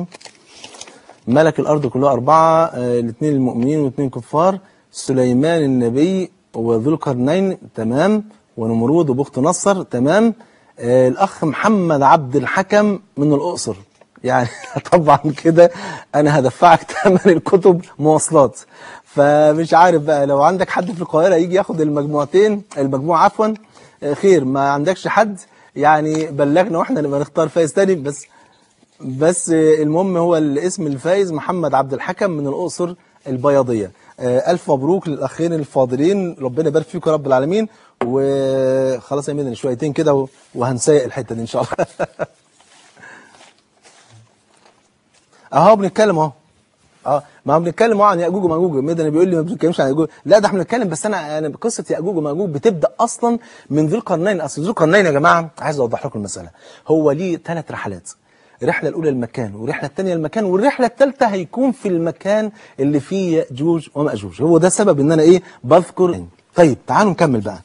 ملك الارض كلها اربعه آه، الاثنين المؤمنين والاثنين كفار سليمان النبي وذو القرنين تمام ونمرود وبخت نصر تمام آه، الاخ محمد عبد الحكم من الاقصر يعني طبعا كده انا هدفعك ثمن الكتب مواصلات فمش عارف بقى لو عندك حد في القاهره يجي ياخد المجموعتين المجموعه عفوا آه، خير ما عندكش حد يعني بلغنا واحنا اللي بنختار فايز تاني بس بس المهم هو الاسم الفايز محمد عبد الحكم من الأقصر البياضية آه، ألف مبروك للأخين الفاضلين ربنا يبارك فيكم يا رب العالمين وخلاص يا ميدان شويتين كده و- وهنسيق الحتة دي إن شاء الله أهو بنتكلم أهو اه ما هو بنتكلم عن ياجوج وماجوج ميدان بيقول لي ما بنتكلمش عن ياجوج لا ده احنا بنتكلم بس انا انا قصه ياجوج وماجوج بتبدا اصلا من ذو القرنين اصل ذو القرنين يا جماعه عايز اوضح لكم المساله هو ليه ثلاث رحلات الرحله الاولى المكان والرحله الثانيه المكان والرحله الثالثه هيكون في المكان اللي فيه ياجوج وماجوج هو ده سبب ان انا ايه بذكر طيب تعالوا نكمل بقى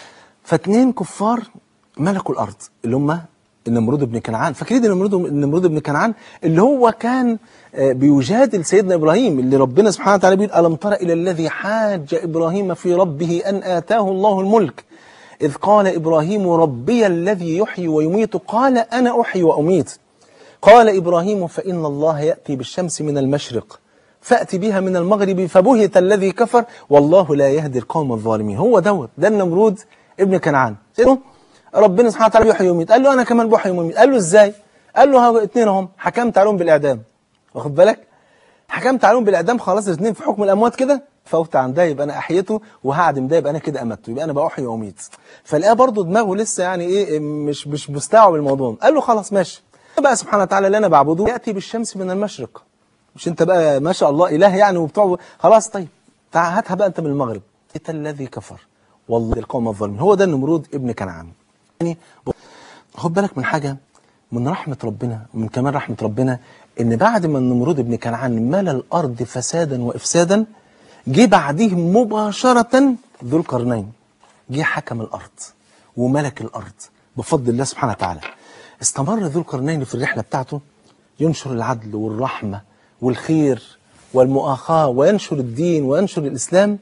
فاتنين كفار ملكوا الارض اللي هم النمرود بن كنعان فاكرين النمرود النمرود بن كنعان اللي هو كان آه، بيجادل سيدنا ابراهيم اللي ربنا سبحانه وتعالى بيقول الم تر الى الذي حاج ابراهيم في ربه ان اتاه الله الملك اذ قال ابراهيم ربي الذي يحيي ويميت قال انا احيي واميت قال إبراهيم فإن الله يأتي بالشمس من المشرق فأتي بها من المغرب فبهت الذي كفر والله لا يهدي القوم الظالمين هو دوت ده النمرود ابن كنعان شايفه؟ ربنا سبحانه وتعالى بيحيي ويميت قال له أنا كمان بحيي ويميت قال له إزاي؟ قال له ها اتنين اهم حكمت عليهم بالإعدام واخد بالك؟ حكمت عليهم بالإعدام خلاص الاثنين في حكم الأموات كده فوت عن ده يبقى أنا أحيته وهعدم ده يبقى أنا كده أمته يبقى أنا بأحيي وأميت فلقاه برضه دماغه لسه يعني إيه مش مش مستوعب الموضوع قال له خلاص ماشي بقى سبحانه وتعالى اللي أنا بعبده يأتي بالشمس من المشرق مش أنت بقى ما شاء الله إله يعني وبتوع خلاص طيب تعال هاتها بقى أنت من المغرب أنت الذي كفر والله القوم الظالمين هو ده النمرود ابن كنعان يعني خد بالك من حاجة من رحمة ربنا ومن كمان رحمة ربنا إن بعد ما النمرود ابن كنعان ملا الأرض فسادا وإفسادا جه بعديه مباشرة ذو القرنين جه حكم الأرض وملك الأرض بفضل الله سبحانه وتعالى استمر ذو القرنين في الرحلة بتاعته ينشر العدل والرحمة والخير والمؤاخاة وينشر الدين وينشر الإسلام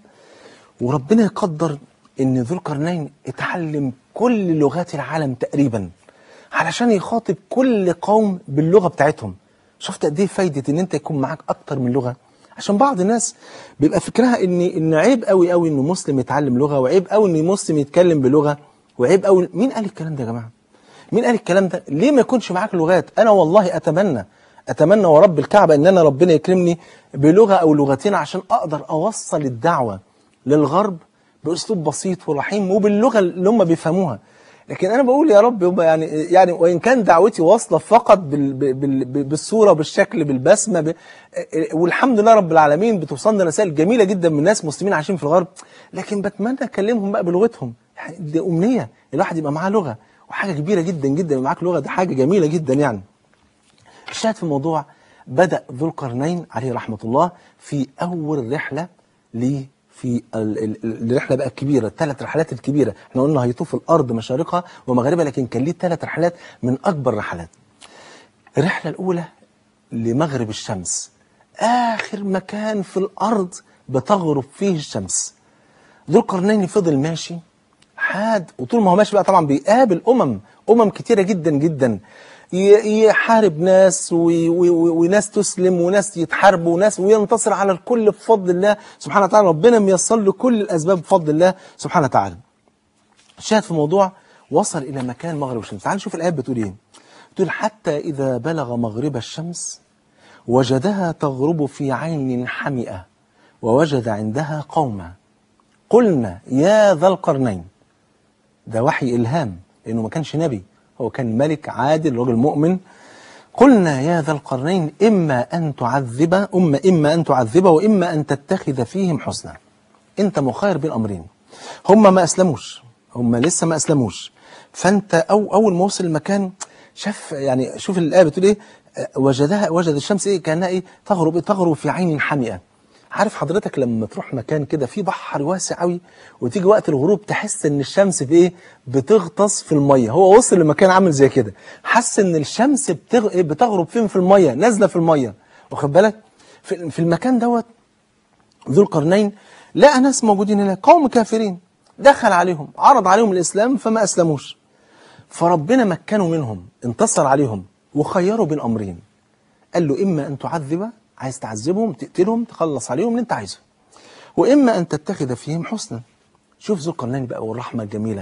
وربنا يقدر ان ذو القرنين اتعلم كل لغات العالم تقريبا علشان يخاطب كل قوم باللغه بتاعتهم شفت قد ايه فايده ان انت يكون معاك اكتر من لغه عشان بعض الناس بيبقى فكرها ان ان عيب قوي قوي ان مسلم يتعلم لغه وعيب قوي ان مسلم يتكلم بلغه وعيب قوي مين قال الكلام ده يا جماعه مين قال الكلام ده ليه ما يكونش معاك لغات انا والله اتمنى اتمنى ورب الكعبه ان انا ربنا يكرمني بلغه او لغتين عشان اقدر اوصل الدعوه للغرب باسلوب بسيط ورحيم وباللغه اللي هم بيفهموها لكن انا بقول يا رب يبقى يعني يعني وان كان دعوتي واصله فقط بال بال بال بالصوره بالشكل بالبسمه ب والحمد لله رب العالمين بتوصلنا رسائل جميله جدا من ناس مسلمين عايشين في الغرب لكن بتمنى اكلمهم بقى بلغتهم يعني دي امنيه الواحد يبقى معاه لغه وحاجه كبيره جدا جدا يبقى معاك لغه دي حاجه جميله جدا يعني الشاهد في الموضوع بدأ ذو القرنين عليه رحمة الله في أول رحلة ليه في ال- ال- الرحلة بقى الكبيرة الثلاث رحلات الكبيرة احنا قلنا هيطوف الأرض مشارقها ومغاربها لكن كان ليه ثلاث رحلات من أكبر رحلات الرحلة الأولى لمغرب الشمس آخر مكان في الأرض بتغرب فيه الشمس ذو القرنين فضل ماشي حاد وطول ما هو ماشي بقى طبعا بيقابل أمم أمم كتيرة جدا جدا ي- يحارب ناس وي- وي- وي- وناس تسلم وناس يتحاربوا وناس وينتصر على الكل بفضل الله سبحانه وتعالى ربنا ميسر له كل الأسباب بفضل الله سبحانه وتعالى الشاهد في الموضوع وصل إلى مكان مغرب الشمس تعال نشوف الآيات بتقول إيه بتقول حتى إذا بلغ مغرب الشمس وجدها تغرب في عين حمئة ووجد عندها قوما قلنا يا ذا القرنين ده وحي إلهام لأنه ما كانش نبي هو كان ملك عادل رجل مؤمن قلنا يا ذا القرنين إما أن تعذب أما إما أن تعذب وإما أن تتخذ فيهم حسنا أنت مخير بين أمرين هم ما أسلموش هم لسه ما أسلموش فأنت أو أول ما وصل المكان شاف يعني شوف الآية بتقول إيه آه، وجدها وجد الشمس إيه كأنها إيه تغرب تغرب في عين حمئة عارف حضرتك لما تروح مكان كده فيه بحر واسع قوي وتيجي وقت الغروب تحس ان الشمس في ايه بتغطس في الميه هو وصل لمكان عامل زي كده حس ان الشمس بتغ... إيه؟ بتغرب فين في الميه نازله في الميه واخد بالك في... في المكان دوت ذو القرنين لقى ناس موجودين هناك قوم كافرين دخل عليهم عرض عليهم الاسلام فما اسلموش فربنا مكنوا منهم انتصر عليهم وخيروا بين امرين قال له إما أن تعذب عايز تعذبهم تقتلهم تخلص عليهم اللي أنت عايزه وإما أن تتخذ فيهم حسنا شوف ذو القرنين بقى والرحمة الجميلة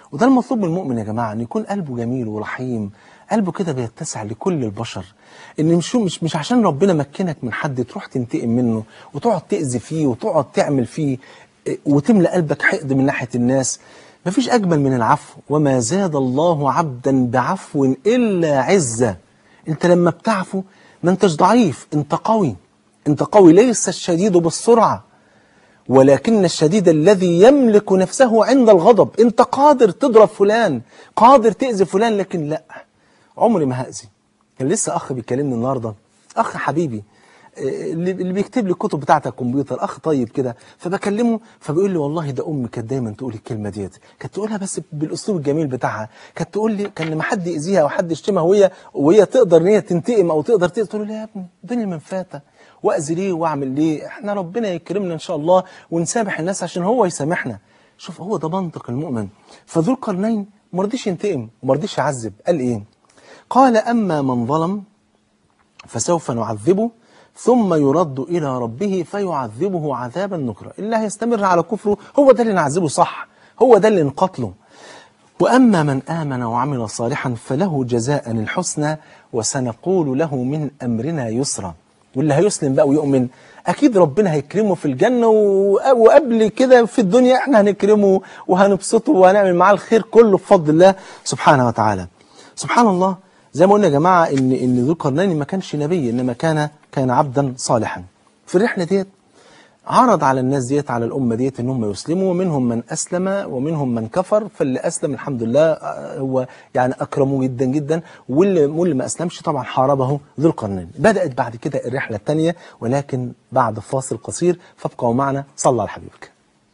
وده المطلوب من المؤمن يا جماعة أن يكون قلبه جميل ورحيم قلبه كده بيتسع لكل البشر ان مش مش مش عشان ربنا مكنك من حد تروح تنتقم منه وتقعد تأذي فيه وتقعد تعمل فيه إيه، وتملى قلبك حقد من ناحية الناس مفيش أجمل من العفو وما زاد الله عبدا بعفو إلا عزة انت لما بتعفو ما انتش ضعيف انت قوي انت قوي ليس الشديد بالسرعة ولكن الشديد الذي يملك نفسه عند الغضب انت قادر تضرب فلان قادر تأذي فلان لكن لا عمري ما هأذي كان لسه أخ بيكلمني النهاردة أخ حبيبي آه، اللي اللي بيكتب لي الكتب بتاعت الكمبيوتر اخ طيب كده فبكلمه فبيقول لي والله ده امي كانت دايما تقول الكلمه ديت كانت تقولها بس بالاسلوب الجميل بتاعها كانت تقول لي كان لما حد يأذيها او حد يشتمها وهي وهي تقدر ان هي تنتقم او تقدر تقدر تقول له لا يا ابني الدنيا من فاتة واذي ليه واعمل ليه احنا ربنا يكرمنا ان شاء الله ونسامح الناس عشان هو يسامحنا شوف هو ده منطق المؤمن فذو القرنين ما رضيش ينتقم وما رضيش يعذب قال ايه قال اما من ظلم فسوف نعذبه ثم يرد إلى ربه فيعذبه عذابا نكرا اللي هيستمر على كفره هو ده اللي نعذبه صح هو ده اللي نقتله وأما من آمن وعمل صالحا فله جزاء الحسنى وسنقول له من أمرنا يسرا واللي هيسلم بقى ويؤمن أكيد ربنا هيكرمه في الجنة و- وقبل كده في الدنيا احنا هنكرمه وهنبسطه وهنعمل معاه الخير كله بفضل الله سبحانه وتعالى سبحان الله زي ما قلنا يا جماعة إن إن ذو القرنين ما كانش نبي إنما كان كان عبدا صالحا في الرحلة ديت عرض على الناس ديت على الأمة ديت إن هم يسلموا ومنهم من أسلم ومنهم من كفر فاللي أسلم الحمد لله آه، هو يعني أكرمه جدا جدا واللي, واللي ما أسلمش طبعا حاربه ذو القرنين بدأت بعد كده الرحلة الثانية ولكن بعد فاصل قصير فابقوا معنا صلى على حبيبك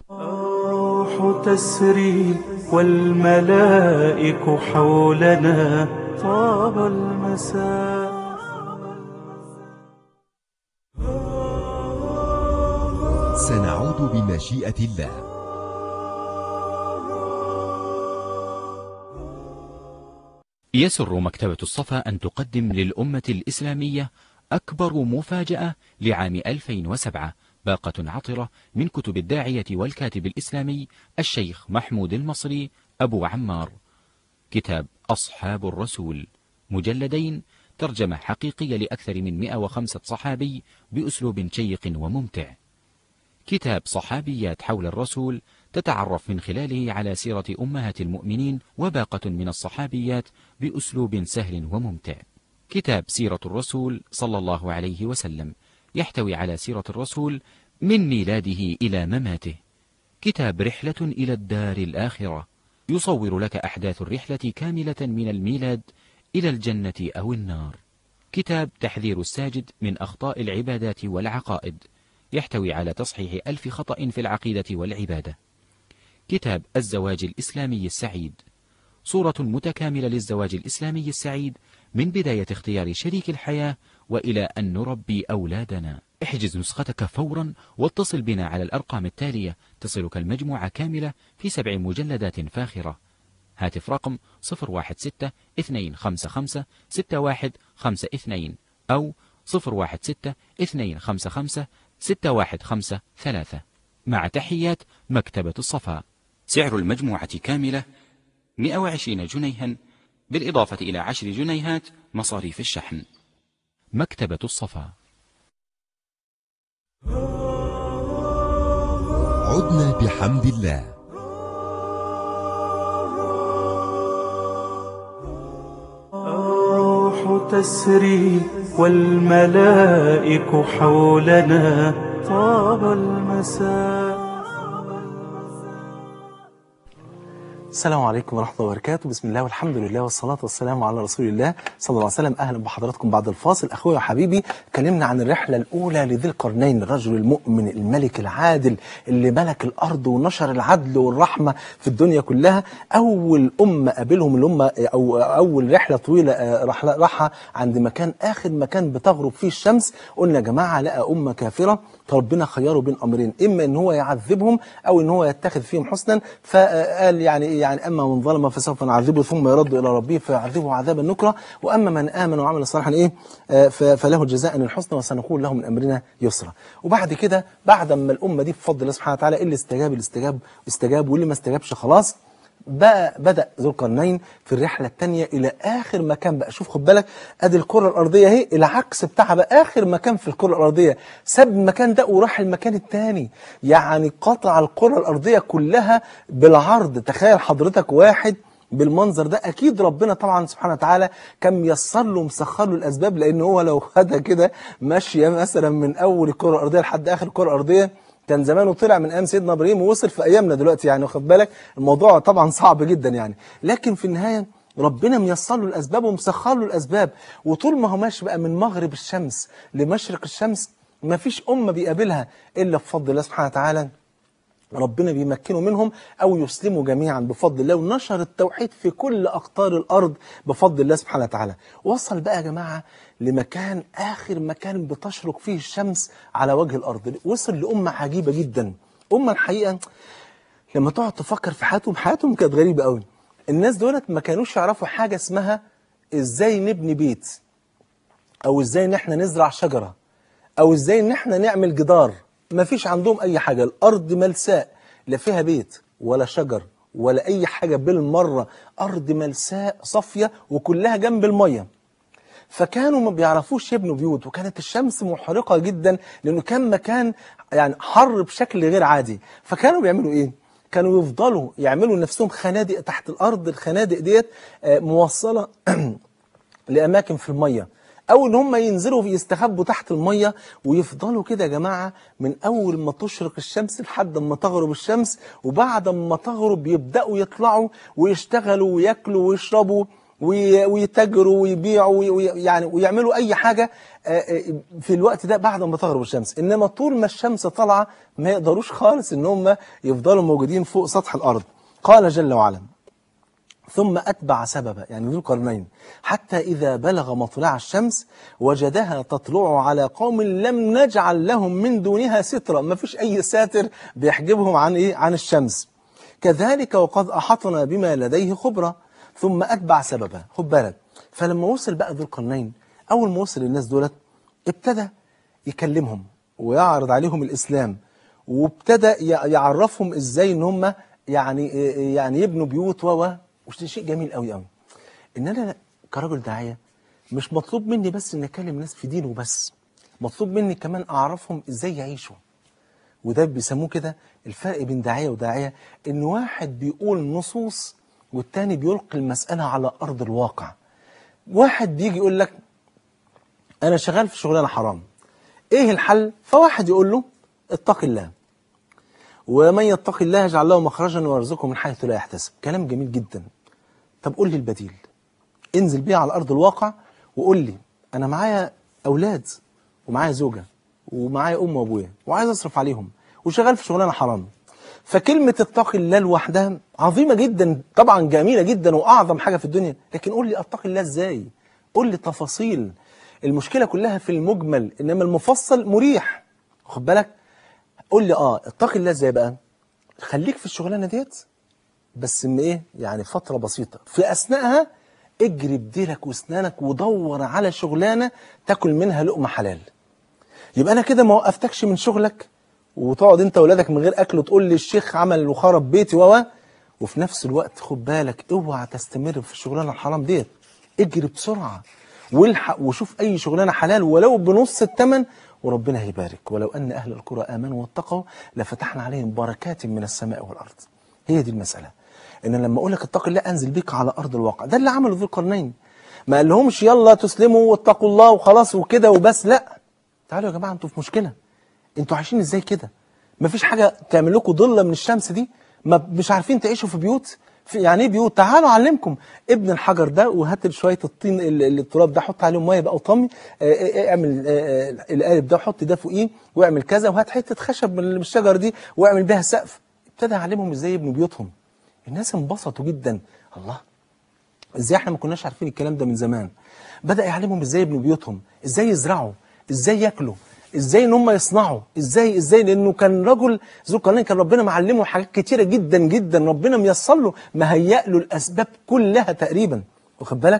الروح تسري والملائك حولنا طاب المساء سنعود بمشيئة الله يسر مكتبة الصفا أن تقدم للأمة الإسلامية أكبر مفاجأة لعام 2007 باقة عطرة من كتب الداعية والكاتب الإسلامي الشيخ محمود المصري أبو عمار كتاب أصحاب الرسول مجلدين ترجمة حقيقية لأكثر من 105 صحابي بأسلوب شيق وممتع كتاب صحابيات حول الرسول تتعرف من خلاله على سيرة أمهات المؤمنين وباقة من الصحابيات بأسلوب سهل وممتع. كتاب سيرة الرسول صلى الله عليه وسلم يحتوي على سيرة الرسول من ميلاده إلى مماته. كتاب رحلة إلى الدار الآخرة يصور لك أحداث الرحلة كاملة من الميلاد إلى الجنة أو النار. كتاب تحذير الساجد من أخطاء العبادات والعقائد يحتوي على تصحيح ألف خطأ في العقيدة والعبادة كتاب الزواج الإسلامي السعيد صورة متكاملة للزواج الإسلامي السعيد من بداية اختيار شريك الحياة وإلى أن نربي أولادنا احجز نسختك فورا واتصل بنا على الأرقام التالية تصلك المجموعة كاملة في سبع مجلدات فاخرة هاتف رقم 016 255 6152 أو 016 255 6153 مع تحيات مكتبة الصفا سعر المجموعة كاملة 120 جنيها بالإضافة إلى 10 جنيهات مصاريف الشحن مكتبة الصفا عدنا بحمد الله الروح تسري والملائك حولنا طاب المساء السلام عليكم ورحمة الله وبركاته بسم الله والحمد لله والصلاة والسلام على رسول الله صلى الله عليه وسلم أهلا بحضراتكم بعد الفاصل أخويا وحبيبي اتكلمنا عن الرحلة الأولى لذي القرنين الرجل المؤمن الملك العادل اللي ملك الأرض ونشر العدل والرحمة في الدنيا كلها أول أمة قابلهم اللي هم أو أول رحلة طويلة آه، رحلة راحة عند مكان آخر مكان بتغرب فيه الشمس قلنا يا جماعة لقى أمة كافرة فربنا خيره بين أمرين إما إن هو يعذبهم أو إن هو يتخذ فيهم حسنا فقال يعني يعني أما من ظلم فسوف نعذبه ثم يرد إلى ربه فيعذبه عذابا نكرا وأما من آمن وعمل صالحا إيه آه، ف- فله جزاء الحسنى وسنقول له من أمرنا يسرا وبعد كده بعد ما الأمة دي بفضل الله سبحانه وتعالى اللي استجاب اللي استجاب استجاب واللي ما استجابش خلاص بقى بدأ ذو القرنين في الرحلة الثانية إلى آخر مكان بقى شوف خد بالك أدي الكرة الأرضية أهي العكس بتاعها بقى آخر مكان في الكرة الأرضية ساب المكان ده وراح المكان الثاني يعني قطع الكرة الأرضية كلها بالعرض تخيل حضرتك واحد بالمنظر ده اكيد ربنا طبعا سبحانه وتعالى كان ميسر له مسخر له الاسباب لان هو لو خدها كده ماشيه مثلا من اول الكره الارضيه لحد اخر الكره الارضيه كان زمانه طلع من ايام سيدنا ابراهيم ووصل في ايامنا دلوقتي يعني واخد بالك الموضوع طبعا صعب جدا يعني لكن في النهايه ربنا ميسر له الاسباب ومسخر له الاسباب وطول ما هو ماشي بقى من مغرب الشمس لمشرق الشمس ما فيش امه بيقابلها الا بفضل الله سبحانه وتعالى ربنا بيمكنه منهم أو يسلموا جميعا بفضل الله ونشر التوحيد في كل أقطار الأرض بفضل الله سبحانه وتعالى وصل بقى يا جماعة لمكان آخر مكان بتشرق فيه الشمس على وجه الأرض وصل لأمة عجيبة جدا أمة الحقيقة لما تقعد تفكر في حياتهم حياتهم كانت غريبة قوي الناس دولت ما كانوش يعرفوا حاجة اسمها ازاي نبني بيت او ازاي ان احنا نزرع شجرة او ازاي ان احنا نعمل جدار ما فيش عندهم اي حاجة الارض ملساء لا فيها بيت ولا شجر ولا اي حاجة بالمرة ارض ملساء صافية وكلها جنب المية فكانوا ما بيعرفوش يبنوا بيوت وكانت الشمس محرقة جدا لأنه كان مكان يعني حر بشكل غير عادي فكانوا بيعملوا إيه؟ كانوا يفضلوا يعملوا نفسهم خنادق تحت الأرض الخنادق ديت آه، موصلة لأماكن في المية أو إن هم ينزلوا يستخبوا تحت المية ويفضلوا كده يا جماعة من أول ما تشرق الشمس لحد ما تغرب الشمس وبعد ما تغرب يبدأوا يطلعوا ويشتغلوا وياكلوا ويشربوا وي- ويتاجروا ويبيعوا وي- وي- يعني ويعملوا أي حاجة آه، آه، في الوقت ده بعد ما تغرب الشمس إنما طول ما الشمس طالعة ما يقدروش خالص إن هم يفضلوا موجودين فوق سطح الأرض قال جل وعلا ثم أتبع سببا يعني ذو القرنين حتى إذا بلغ مطلع الشمس وجدها تطلع على قوم لم نجعل لهم من دونها سترا ما فيش أي ساتر بيحجبهم عن إيه عن الشمس كذلك وقد أحطنا بما لديه خبرة ثم أتبع سببا خد بالك فلما وصل بقى ذو القرنين أول ما وصل الناس دولت ابتدى يكلمهم ويعرض عليهم الإسلام وابتدى ي- يعرفهم إزاي إن هم يعني يعني يبنوا بيوت و و وده شيء جميل قوي قوي ان انا كراجل داعيه مش مطلوب مني بس ان اكلم ناس في دينه بس مطلوب مني كمان اعرفهم ازاي يعيشوا وده بيسموه كده الفرق بين داعيه وداعيه ان واحد بيقول نصوص والتاني بيلقي المساله على ارض الواقع واحد بيجي يقول لك انا شغال في شغلانه حرام ايه الحل فواحد يقول له اتق الله ومن يتق الله يجعل له مخرجا ويرزقه من حيث لا يحتسب كلام جميل جدا طب قول لي البديل انزل بيه على ارض الواقع وقول لي انا معايا اولاد ومعايا زوجه ومعايا ام وابويا وعايز اصرف عليهم وشغال في شغلانه حرام فكلمه اتق الله لوحدها عظيمه جدا طبعا جميله جدا واعظم حاجه في الدنيا لكن قول لي اتق الله ازاي قول لي تفاصيل المشكله كلها في المجمل انما المفصل مريح خد بالك قول لي اه اتق الله ازاي بقى خليك في الشغلانه ديت بس من ايه يعني فتره بسيطه في اثناءها اجري بديلك واسنانك ودور على شغلانه تاكل منها لقمه حلال يبقى انا كده ما وقفتكش من شغلك وتقعد انت واولادك من غير اكل وتقول لي الشيخ عمل وخرب بيتي و وفي نفس الوقت خد بالك اوعى تستمر في الشغلانه الحرام ديت اجري بسرعه والحق وشوف اي شغلانه حلال ولو بنص الثمن وربنا هيبارك ولو ان اهل القرى امنوا واتقوا لفتحنا عليهم بركات من السماء والارض هي دي المساله ان لما اقول لك اتق الله انزل بيك على ارض الواقع ده اللي عمله ذو القرنين ما قال لهمش يلا تسلموا واتقوا الله وخلاص وكده وبس لا تعالوا يا جماعه انتوا في مشكله انتوا عايشين ازاي كده مفيش حاجه تعمل لكم ضله من الشمس دي ما مش عارفين تعيشوا في بيوت في يعني ايه بيوت تعالوا اعلمكم ابن الحجر ده وهات شويه الطين ال- ال- التراب ده حط عليهم ميه بقى وطمي اه، اه، اعمل اه، اه، القالب ده حط ده فوقيه واعمل كذا وهات حته خشب من من الشجر دي واعمل بيها سقف ابتدى يعلمهم ازاي يبنوا بيوتهم الناس انبسطوا جدا الله ازاي احنا ما كناش عارفين الكلام ده من زمان بدأ يعلمهم ازاي يبنوا بيوتهم ازاي يزرعوا ازاي ياكلوا ازاي ان هم يصنعوا ازاي ازاي لانه كان رجل ذو القرنين كان ربنا معلمه حاجات كتيره جدا جدا ربنا ميسر له مهيأ له الاسباب كلها تقريبا واخد بالك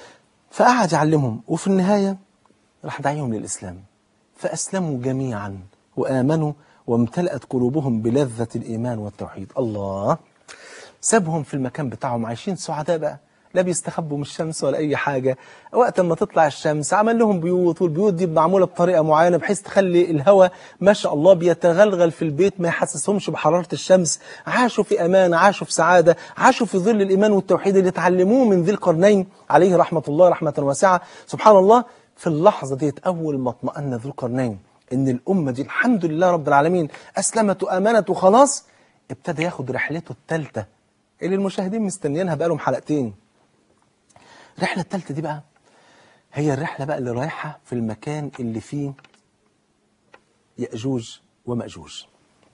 فقعد يعلمهم وفي النهايه راح دعيهم للاسلام فاسلموا جميعا وامنوا وامتلأت قلوبهم بلذة الايمان والتوحيد الله سابهم في المكان بتاعهم عايشين سعداء بقى لا بيستخبوا من الشمس ولا اي حاجه وقت ما تطلع الشمس عمل لهم بيوت والبيوت دي معموله بطريقه معينه بحيث تخلي الهواء ما شاء الله بيتغلغل في البيت ما يحسسهمش بحراره الشمس عاشوا في امان عاشوا في سعاده عاشوا في ظل الايمان والتوحيد اللي اتعلموه من ذي القرنين عليه رحمه الله رحمه واسعه سبحان الله في اللحظه ديت اول ما اطمأن ذو القرنين ان الامه دي الحمد لله رب العالمين اسلمت وامنت وخلاص ابتدى ياخد رحلته الثالثه اللي المشاهدين مستنيينها بقالهم حلقتين الرحلة الثالثة دي بقى هي الرحلة بقى اللي رايحة في المكان اللي فيه يأجوج ومأجوج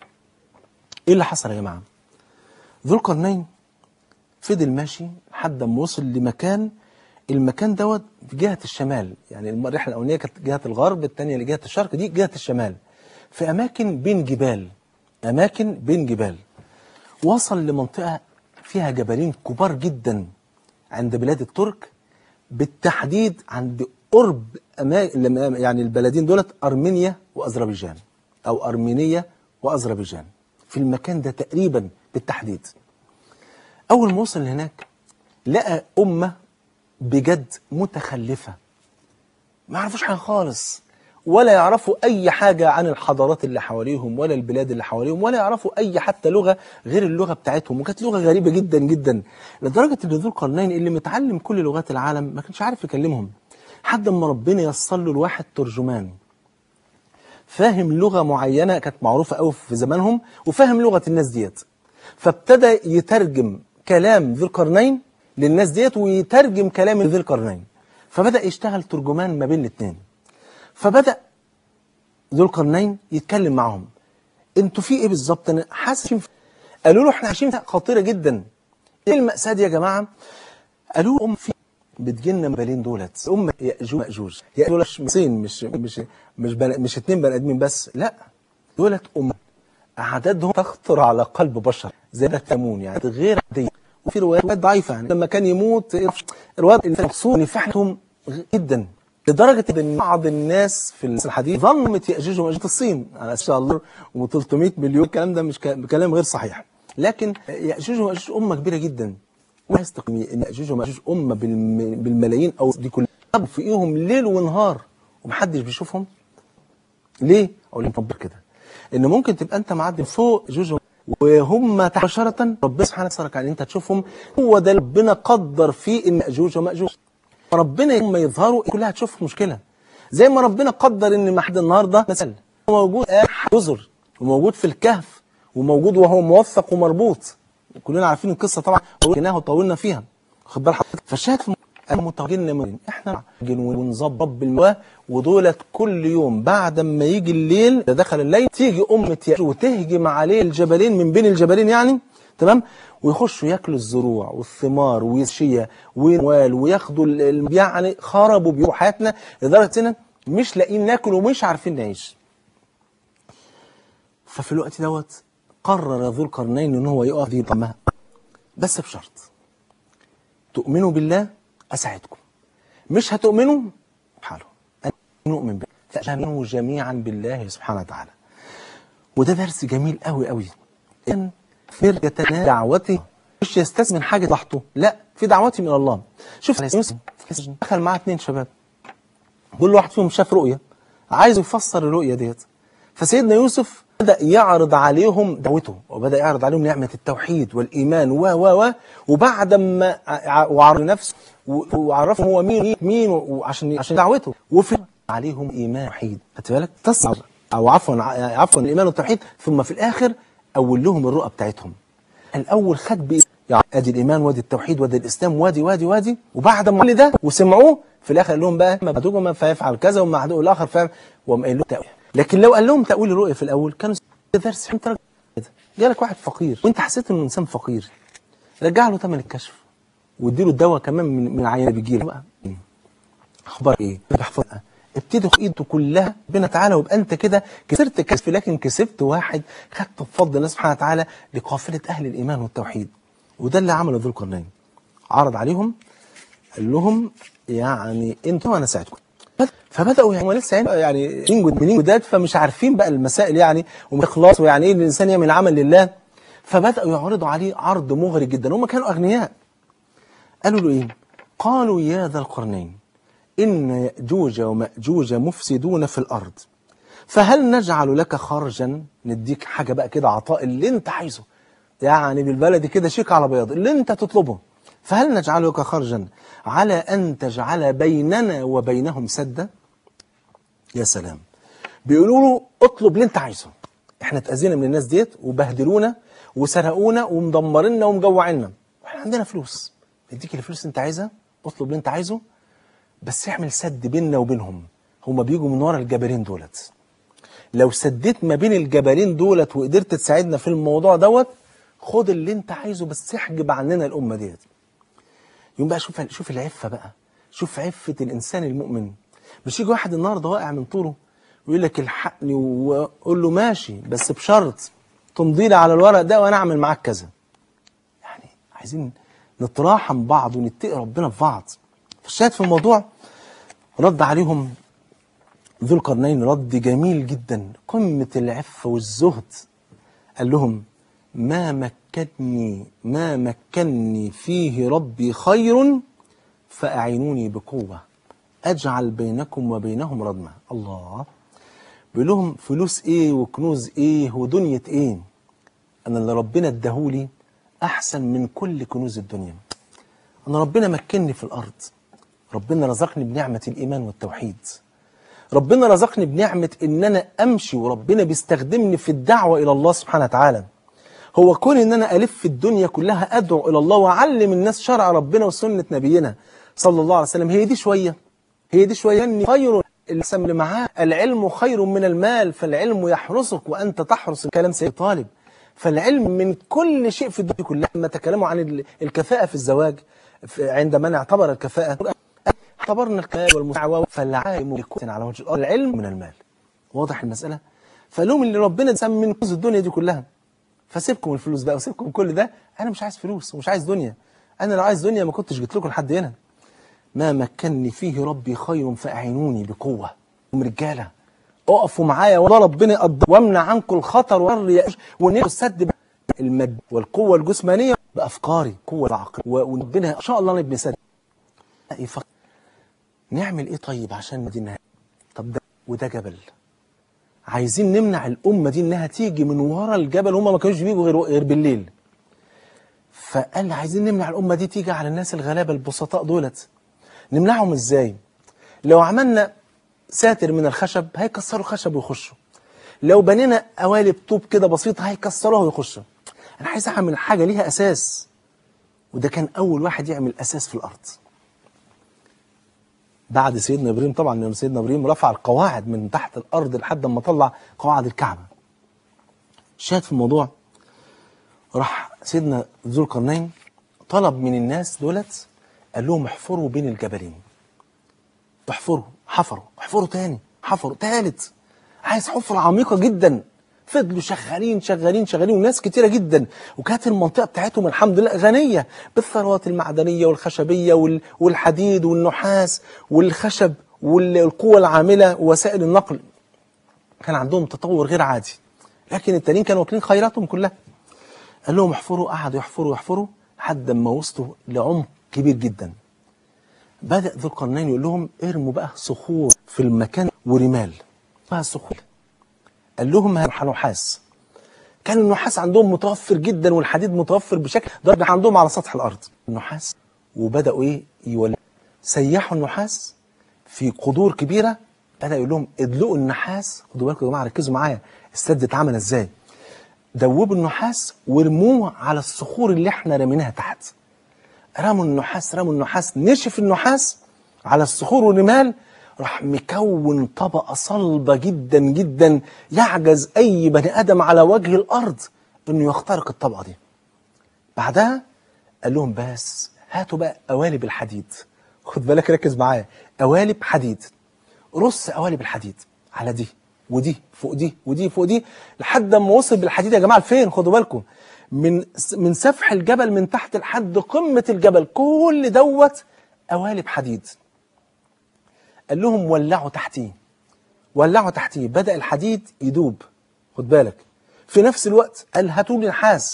ايه اللي حصل يا جماعة ذو القرنين فضل ماشي لحد ما وصل لمكان المكان دوت في جهة الشمال يعني الرحلة الأولانية كانت جهة الغرب الثانية لجهة الشرق دي جهة الشمال في أماكن بين جبال أماكن بين جبال وصل لمنطقة فيها جبلين كبار جدا عند بلاد الترك بالتحديد عند قرب أما يعني البلدين دولت أرمينيا وأذربيجان أو أرمينيا وأذربيجان في المكان ده تقريبا بالتحديد أول ما وصل هناك لقى أمة بجد متخلفة ما يعرفوش حاجة خالص ولا يعرفوا أي حاجة عن الحضارات اللي حواليهم ولا البلاد اللي حواليهم ولا يعرفوا أي حتى لغة غير اللغة بتاعتهم وكانت لغة غريبة جدا جدا لدرجة إن ذو القرنين اللي متعلم كل لغات العالم ما كانش عارف يكلمهم حد ما ربنا يصل له الواحد ترجمان فاهم لغة معينة كانت معروفة قوي في زمانهم وفاهم لغة الناس ديت فابتدى يترجم كلام ذو القرنين للناس ديت ويترجم كلام ذي القرنين فبدأ يشتغل ترجمان ما بين الاثنين فبدأ ذو القرنين يتكلم معهم انتوا في ايه بالظبط انا حاسس قالوا له احنا عايشين في خطيره جدا ايه المأساة دي يا جماعه قالوا له ام في بتجيلنا بالين دولت ام ياجوج ماجوج ياجوج مش مصين مش مش مش بل... مش اتنين بني ادمين بس لا دولت ام اعدادهم تخطر على قلب بشر زي ده تمون يعني غير عاديه وفي روايات ضعيفه يعني لما كان يموت الروايات المقصود نفحتهم جدا لدرجة ان بعض الناس في الحديث ظنت يأجوج ومأجوج الصين على ان شاء الله و300 مليون الكلام ده مش كلام غير صحيح لكن يأجوج ومأجوج أمة كبيرة جدا ويستقيم ان يأجوج ومأجوج أمة بالملايين أو دي كلها فيهم ليل ونهار ومحدش بيشوفهم ليه؟ أقول لهم طب كده إن ممكن تبقى أنت معدي فوق جوج وهم تحت مباشرة ربنا سبحانه وتعالى يعني أنت تشوفهم هو ده ربنا قدر فيه إن يأجوج ومأجوج فربنا لما يظهروا كلها هتشوف مشكلة زي ما ربنا قدر ان محد النهارده مثلا موجود جزر وموجود في الكهف وموجود وهو موثق ومربوط كلنا عارفين القصه طبعا قلناها وطولنا فيها خد بال حضرتك فالشاهد في متوجهين من احنا ونظبط بالمواه ودولت كل يوم بعد ما يجي الليل دخل الليل تيجي امه يأجوج وتهجم عليه الجبلين من بين الجبلين يعني تمام ويخشوا ياكلوا الزروع والثمار والشيا والاموال وياخدوا يعني خربوا بيوت حياتنا لدرجه ان مش لاقيين ناكل ومش عارفين نعيش. ففي الوقت دوت قرر ذو القرنين ان هو يقف في ضمها بس بشرط تؤمنوا بالله اساعدكم مش هتؤمنوا حاله نؤمن بالله فامنوا جميعا بالله سبحانه وتعالى وده درس جميل قوي قوي ان فرقة دعوته مش يستثمن حاجة لوحده لا في دعوتي من الله شوف يوسف دخل معاه اثنين شباب كل واحد فيهم شاف رؤية عايز يفسر الرؤية ديت فسيدنا يوسف بدأ يعرض عليهم دعوته وبدأ يعرض عليهم نعمة التوحيد والإيمان و و و وبعد ما وعرف نفسه وعرفهم هو مين مين وعشان عشان دعوته وفي عليهم إيمان وحيد خدت بالك تصعب أو عفوا عفوا الإيمان والتوحيد ثم في الآخر أول لهم الرؤى بتاعتهم الأول خد بإيه يعني أدي الإيمان وادي التوحيد وادي الإسلام وادي وادي وادي وبعد ما كل ده وسمعوه في الآخر قال لهم بقى ما بعدكم فيفعل كذا وما عدو الآخر فاهم وقام قايل لهم تأويل لكن لو قال لهم تأويل الرؤيا في الأول كانوا درس انت كده جالك واحد فقير وانت حسيت انه انسان فقير رجع له ثمن الكشف واديله الدواء كمان من من عيان بيجي له اخبار ايه بحفظ ابتدي ايده كلها ربنا تعالى ويبقى انت كده كسرت كسف لكن كسبت واحد خدت بفضل الله سبحانه وتعالى لقافله اهل الايمان والتوحيد وده اللي عمله ذو القرنين عرض عليهم قال لهم يعني انتوا انا ساعدكم فبداوا يعني هم لسه يعني منين جداد فمش عارفين بقى المسائل يعني ومخلاص ويعني ايه الانسان يعمل عمل لله فبداوا يعرضوا عليه عرض مغري جدا هم كانوا اغنياء قالوا له ايه قالوا يا ذا القرنين ان ياجوج وماجوج مفسدون في الارض فهل نجعل لك خرجا نديك حاجه بقى كده عطاء اللي انت عايزه يعني بالبلدي كده شيك على بياض اللي انت تطلبه فهل نجعل لك خرجا على ان تجعل بيننا وبينهم سدا يا سلام بيقولوا له اطلب اللي انت عايزه احنا اتاذينا من الناس ديت وبهدلونا وسرقونا ومدمرينا ومجوعينا واحنا عندنا فلوس نديك الفلوس اللي انت عايزها اطلب اللي انت عايزه بس اعمل سد بيننا وبينهم هما بيجوا من ورا الجبلين دولت لو سديت ما بين الجبلين دولت وقدرت تساعدنا في الموضوع دوت خد اللي انت عايزه بس احجب عننا الامه ديت يوم بقى شوف شوف العفه بقى شوف عفه الانسان المؤمن مش يجي واحد النهارده واقع من طوله ويقول لك الحقني وقول له ماشي بس بشرط تمضي لي على الورق ده وانا اعمل معاك كذا يعني عايزين نتراحم بعض ونتقي ربنا في بعض فالشاهد في الموضوع رد عليهم ذو القرنين رد جميل جدا قمة العفة والزهد قال لهم ما مكني ما مكني فيه ربي خير فأعينوني بقوة أجعل بينكم وبينهم ردمة الله بيقول لهم فلوس إيه وكنوز إيه ودنيا إيه أنا اللي ربنا اداهولي أحسن من كل كنوز الدنيا أنا ربنا مكني في الأرض ربنا رزقني بنعمة الإيمان والتوحيد ربنا رزقني بنعمة إن أنا أمشي وربنا بيستخدمني في الدعوة إلى الله سبحانه وتعالى هو كون إن أنا ألف الدنيا كلها أدعو إلى الله وأعلم الناس شرع ربنا وسنة نبينا صلى الله عليه وسلم هي دي شوية هي دي شوية إن خير السم اللي معاه العلم خير من المال فالعلم يحرسك وأنت تحرس كلام سيد طالب فالعلم من كل شيء في الدنيا كلها لما تكلموا عن ال- الكفاءة في الزواج في- عندما نعتبر الكفاءة اعتبرنا الكفاءة والمساعوة فالعالم بكل على وجه الأرض العلم من المال واضح المسألة فلوم اللي ربنا سمى من كنوز الدنيا دي كلها فسيبكم الفلوس بقى وسيبكم كل ده انا مش عايز فلوس ومش عايز دنيا انا لو عايز دنيا ما كنتش جيت لكم لحد هنا ما مكنني فيه ربي خير فاعينوني بقوه هم رجاله اقفوا معايا والله ربنا يقدر وامنع عنكم الخطر والرياء وان السد المد والقوه الجسمانيه بافكاري قوه العقل و- وربنا ان شاء الله نبني سد يفكر نعمل ايه طيب عشان دي النهايه طب ده وده جبل عايزين نمنع الأمة دي إنها تيجي من ورا الجبل هما ما كانوش بيجوا غير غير بالليل فقال عايزين نمنع الأمة دي تيجي على الناس الغلابة البسطاء دولت نمنعهم إزاي لو عملنا ساتر من الخشب هيكسروا خشب ويخشوا لو بنينا قوالب طوب كده بسيطة هيكسروها ويخشوا أنا عايز أعمل حاجة ليها أساس وده كان أول واحد يعمل أساس في الأرض بعد سيدنا ابراهيم طبعا لان سيدنا ابراهيم رفع القواعد من تحت الارض لحد ما طلع قواعد الكعبه. شاهد في الموضوع راح سيدنا ذو القرنين طلب من الناس دولت قال لهم احفروا بين الجبلين. احفروا حفروا احفروا تاني حفروا تالت عايز حفره عميقه جدا فضلوا شغالين شغالين شغالين وناس كتيرة جدا وكانت المنطقة بتاعتهم الحمد لله غنية بالثروات المعدنية والخشبية وال- والحديد والنحاس والخشب والقوة العاملة ووسائل النقل كان عندهم تطور غير عادي لكن التانيين كانوا واكلين خيراتهم كلها قال لهم احفروا قعدوا يحفروا يحفروا لحد ما وصلوا لعمق كبير جدا بدأ ذو القرنين يقول لهم ارموا بقى صخور في المكان ورمال بقى صخور قال لهم هروح نحاس كان النحاس عندهم متوفر جدا والحديد متوفر بشكل درجة عندهم على سطح الأرض النحاس وبدأوا إيه يولوا سيحوا النحاس في قدور كبيرة بدأ يقول لهم ادلقوا النحاس خدوا بالكم يا جماعة ركزوا معايا السد اتعمل ازاي دوبوا النحاس وارموه على الصخور اللي احنا رميناها تحت رموا النحاس رموا النحاس نشف النحاس على الصخور والرمال راح مكون طبقة صلبة جدا جدا يعجز أي بني آدم على وجه الأرض إنه يخترق الطبقة دي بعدها قال لهم بس هاتوا بقى قوالب الحديد خد بالك ركز معايا قوالب حديد رص قوالب الحديد على دي ودي فوق دي ودي فوق دي لحد ما وصل بالحديد يا جماعه لفين خدوا بالكم من من سفح الجبل من تحت لحد قمه الجبل كل دوت قوالب حديد قال لهم ولعوا تحتيه ولعوا تحتيه بدا الحديد يدوب خد بالك في نفس الوقت قال هاتوا لي نحاس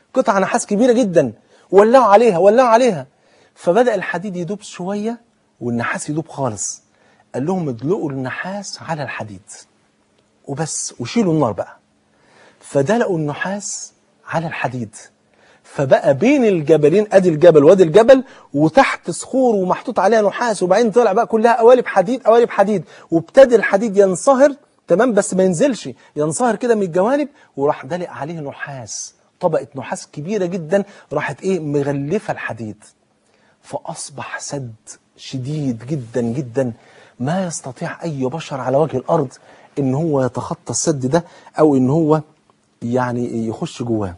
قطعة نحاس كبيرة جدا ولعوا عليها ولعوا عليها فبدأ الحديد يدوب شوية والنحاس يدوب خالص قال لهم ادلقوا النحاس على الحديد وبس وشيلوا النار بقى فدلقوا النحاس على الحديد فبقى بين الجبلين ادي الجبل وادي الجبل وتحت صخور ومحطوط عليها نحاس وبعدين طلع بقى كلها قوالب حديد قوالب حديد وابتدى الحديد ينصهر تمام بس ما ينزلش ينصهر كده من الجوانب وراح دلق عليه نحاس طبقة نحاس كبيرة جدا راحت ايه مغلفة الحديد فأصبح سد شديد جدا جدا ما يستطيع أي بشر على وجه الأرض إن هو يتخطى السد ده أو إن هو يعني يخش جواه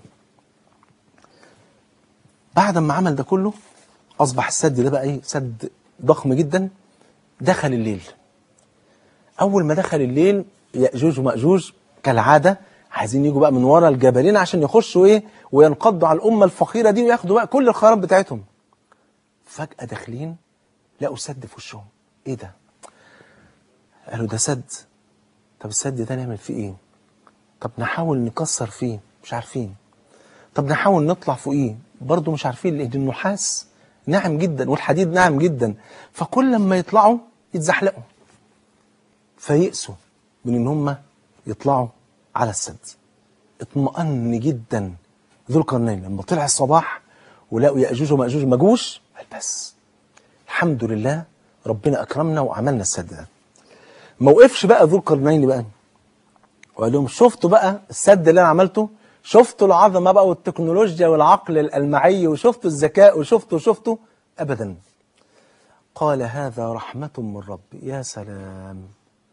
بعد ما عمل ده كله أصبح السد ده بقى إيه سد ضخم جدا دخل الليل أول ما دخل الليل يأجوج ومأجوج كالعادة عايزين يجوا بقى من ورا الجبلين عشان يخشوا إيه وينقضوا على الأمة الفقيرة دي وياخدوا بقى كل الخيرات بتاعتهم فجأة داخلين لقوا سد في وشهم ايه ده قالوا ده سد طب السد ده نعمل فيه ايه طب نحاول نكسر فيه مش عارفين طب نحاول نطلع فوقيه برضه مش عارفين لان النحاس ناعم جدا والحديد ناعم جدا فكل لما يطلعوا يتزحلقوا فيئسوا من ان هم يطلعوا على السد اطمأن جدا ذو القرنين لما طلع الصباح ولقوا يأجوج ومأجوج ما جوش قال بس الحمد لله ربنا أكرمنا وعملنا السد ده ما وقفش بقى ذو القرنين بقى وقال لهم شفتوا بقى السد اللي أنا عملته شفتوا العظمة بقى والتكنولوجيا والعقل الألمعي وشفتوا الذكاء وشفتوا شفتوا أبدا قال هذا رحمة من ربي يا سلام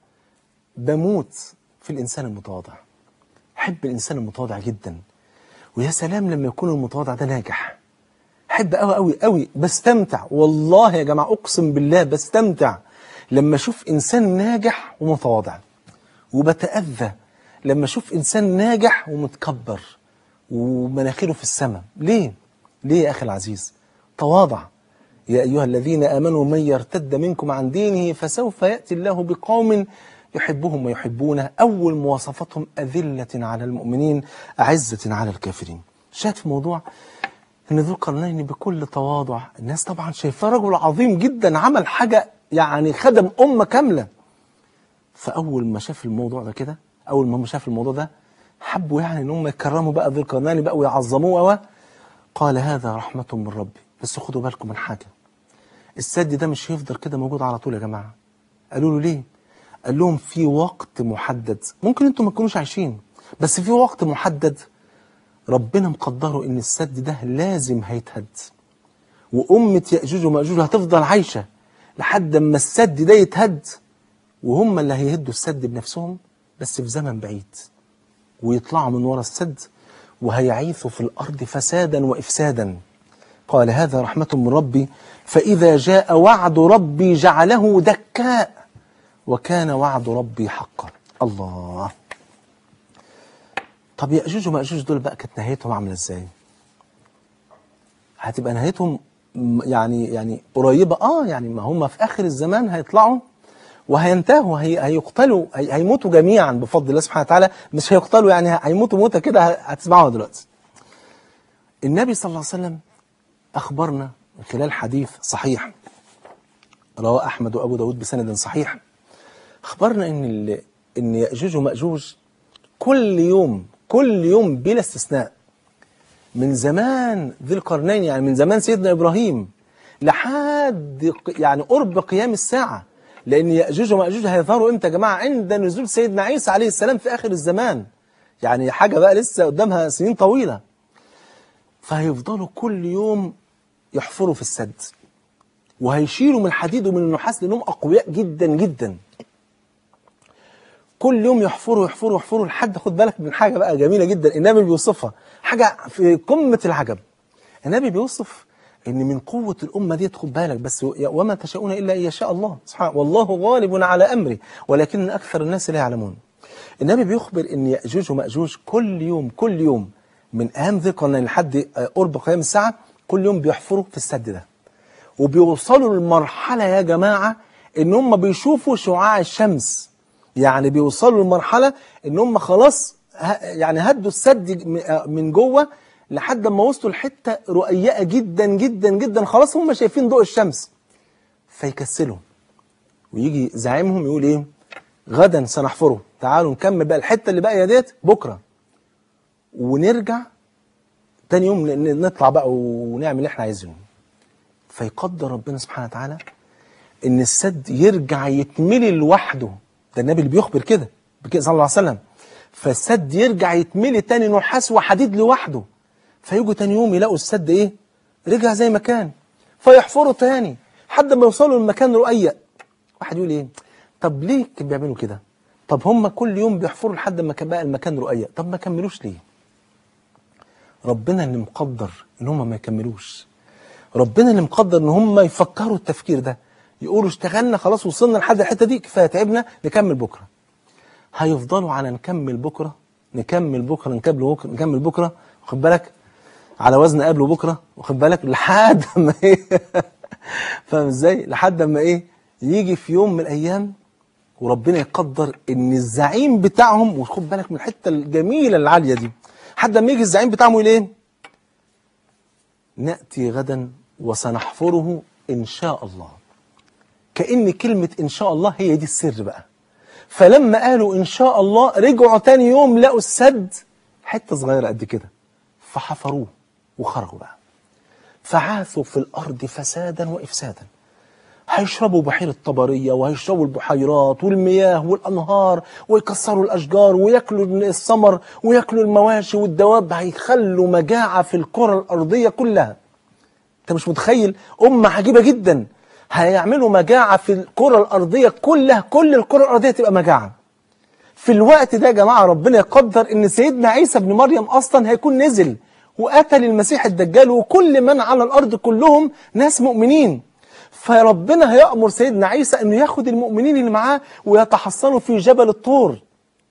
بموت في الإنسان المتواضع حب الإنسان المتواضع جدا ويا سلام لما يكون المتواضع ده ناجح حب قوي قوي قوي بستمتع والله يا جماعة أقسم بالله بستمتع لما أشوف إنسان ناجح ومتواضع وبتأذى لما أشوف إنسان ناجح ومتكبر ومناخيره في السماء ليه؟ ليه يا أخي العزيز؟ تواضع يا أيها الذين آمنوا من يرتد منكم عن دينه فسوف يأتي الله بقوم يحبهم ويحبونه أول مواصفاتهم أذلة على المؤمنين أعزة على الكافرين شاهد في موضوع ان ذو القرنين بكل تواضع الناس طبعا شايفاه رجل عظيم جدا عمل حاجة يعني خدم أمة كاملة فأول ما شاف الموضوع ده كده أول ما هم شاف الموضوع ده حبوا يعني ان هم يكرموا بقى ذو القرنين بقى ويعظموه و قال هذا رحمة من ربي بس خدوا بالكم من حاجة السد ده مش هيفضل كده موجود على طول يا جماعة قالوا له ليه قال لهم في وقت محدد ممكن انتم ما تكونوش عايشين بس في وقت محدد ربنا مقدره ان السد ده لازم هيتهد وأمة يأجوج ومأجوج هتفضل عايشة لحد ما السد ده يتهد وهم اللي هيهدوا السد بنفسهم بس في زمن بعيد ويطلعوا من ورا السد وهيعيثوا في الأرض فسادا وإفسادا قال هذا رحمة من ربي فإذا جاء وعد ربي جعله دكاء وكان وعد ربي حقا الله طب يأجوج ومأجوج دول بقى كانت نهايتهم عاملة ازاي؟ هتبقى نهايتهم م- يعني يعني قريبة اه يعني ما هم في آخر الزمان هيطلعوا وهينتهوا هي هيقتلوا هي هيموتوا جميعا بفضل الله سبحانه وتعالى مش هيقتلوا يعني هيموتوا موتة كده ه- هتسمعوها دلوقتي. النبي صلى الله عليه وسلم أخبرنا من خلال حديث صحيح رواه أحمد وأبو داود بسند صحيح أخبرنا إن ال- إن يأجوج ومأجوج كل يوم كل يوم بلا استثناء من زمان ذي القرنين يعني من زمان سيدنا إبراهيم لحد ق- يعني قرب قيام الساعة لأن يأجوج ومأجوج هيظهروا إمتى يا جماعة عند نزول سيدنا عيسى عليه السلام في آخر الزمان يعني حاجة بقى لسه قدامها سنين طويلة فهيفضلوا كل يوم يحفروا في السد وهيشيلوا من الحديد ومن النحاس لأنهم أقوياء جدا جدا كل يوم يحفروا يحفروا يحفروا لحد خد بالك من حاجه بقى جميله جدا النبي بيوصفها حاجه في قمه العجب النبي بيوصف ان من قوه الامه دي خد بالك بس وما تشاءون الا ان يشاء الله سبحانه والله غالب على امره ولكن اكثر الناس لا يعلمون النبي بيخبر ان ياجوج وماجوج كل يوم كل يوم من ايام ذي القرنين لحد قرب قيام الساعه كل يوم بيحفروا في السد ده وبيوصلوا للمرحله يا جماعه ان هم بيشوفوا شعاع الشمس يعني بيوصلوا لمرحلة ان هم خلاص ه- يعني هدوا السد م- من جوه لحد ما وصلوا لحته رقيقه جدا جدا جدا خلاص هم شايفين ضوء الشمس فيكسلوا ويجي زعيمهم يقول ايه غدا سنحفره تعالوا نكمل بقى الحته اللي باقيه ديت بكره ونرجع تاني يوم ن- ن- نطلع بقى ونعمل اللي احنا عايزينه فيقدر ربنا سبحانه وتعالى ان السد يرجع يتملي لوحده ده النبي اللي بيخبر كده بكده صلى الله عليه وسلم فالسد يرجع يتملي تاني نحاس وحديد لوحده فيجوا تاني يوم يلاقوا السد ايه رجع زي ما كان فيحفروا تاني لحد ما يوصلوا لمكان رقيق واحد يقول ايه طب ليه كانوا بيعملوا كده طب هم كل يوم بيحفروا لحد ما كان بقى المكان رقيق طب ما كملوش ليه ربنا اللي مقدر ان هم ما يكملوش ربنا اللي مقدر ان هم يفكروا التفكير ده يقولوا اشتغلنا خلاص وصلنا لحد الحته دي كفايه تعبنا نكمل بكره هيفضلوا على نكمل بكره نكمل بكره نكمل بكره نكمل بكره واخد بالك على وزن قبله بكره واخد بالك لحد ما ايه فاهم ازاي لحد ما ايه يجي في يوم من الايام وربنا يقدر ان الزعيم بتاعهم وخد بالك من الحته الجميله العاليه دي حد ما يجي الزعيم بتاعهم يقول ايه ناتي غدا وسنحفره ان شاء الله كأن كلمة إن شاء الله هي دي السر بقى فلما قالوا إن شاء الله رجعوا تاني يوم لقوا السد حتة صغيرة قد كده فحفروه وخرجوا بقى فعاثوا في الأرض فسادا وإفسادا هيشربوا بحيرة طبرية وهيشربوا البحيرات والمياه والأنهار ويكسروا الأشجار وياكلوا الثمر وياكلوا المواشي والدواب هيخلوا مجاعة في الكرة الأرضية كلها انت مش متخيل أمة عجيبة جدا هيعملوا مجاعة في الكرة الأرضية كلها كل الكرة الأرضية تبقى مجاعة في الوقت ده يا جماعة ربنا يقدر ان سيدنا عيسى بن مريم أصلا هيكون نزل وقتل المسيح الدجال وكل من على الأرض كلهم ناس مؤمنين فربنا هيأمر سيدنا عيسى انه ياخد المؤمنين اللي معاه ويتحصنوا في جبل الطور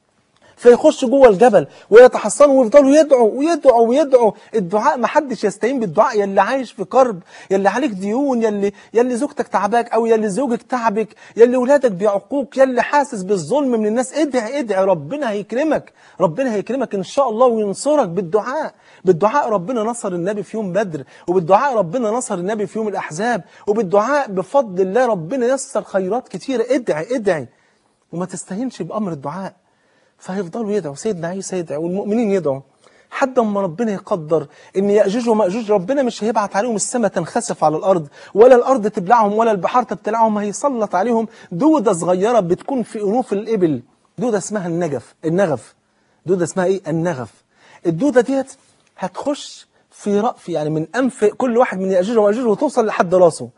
فيخش جوه الجبل ويتحصنوا ويفضلوا يدعوا ويدعوا ويدعوا الدعاء ما حدش يستهين بالدعاء يلي عايش في كرب يلي عليك ديون يلي يلي زوجتك تعباك او يلي زوجك تعبك يلي ولادك بيعقوك يلي حاسس بالظلم من الناس ادعي ادعي ربنا هيكرمك ربنا هيكرمك ان شاء الله وينصرك بالدعاء بالدعاء ربنا نصر النبي في يوم بدر وبالدعاء ربنا نصر النبي في يوم الاحزاب وبالدعاء بفضل الله ربنا يسر خيرات كتيره ادعي ادعي وما تستهينش بامر الدعاء فهيفضلوا يدعوا سيدنا عيسى يدعي والمؤمنين يدعوا حتى اما ربنا يقدر ان ياجوج وماجوج ربنا مش هيبعت عليهم السماء تنخسف على الارض ولا الارض تبلعهم ولا البحار تبتلعهم هيسلط عليهم دوده صغيره بتكون في انوف الابل دوده اسمها النجف النغف دوده اسمها ايه النغف الدوده ديت هتخش في رأف يعني من انف كل واحد من ياجوج وماجوج وتوصل لحد راسه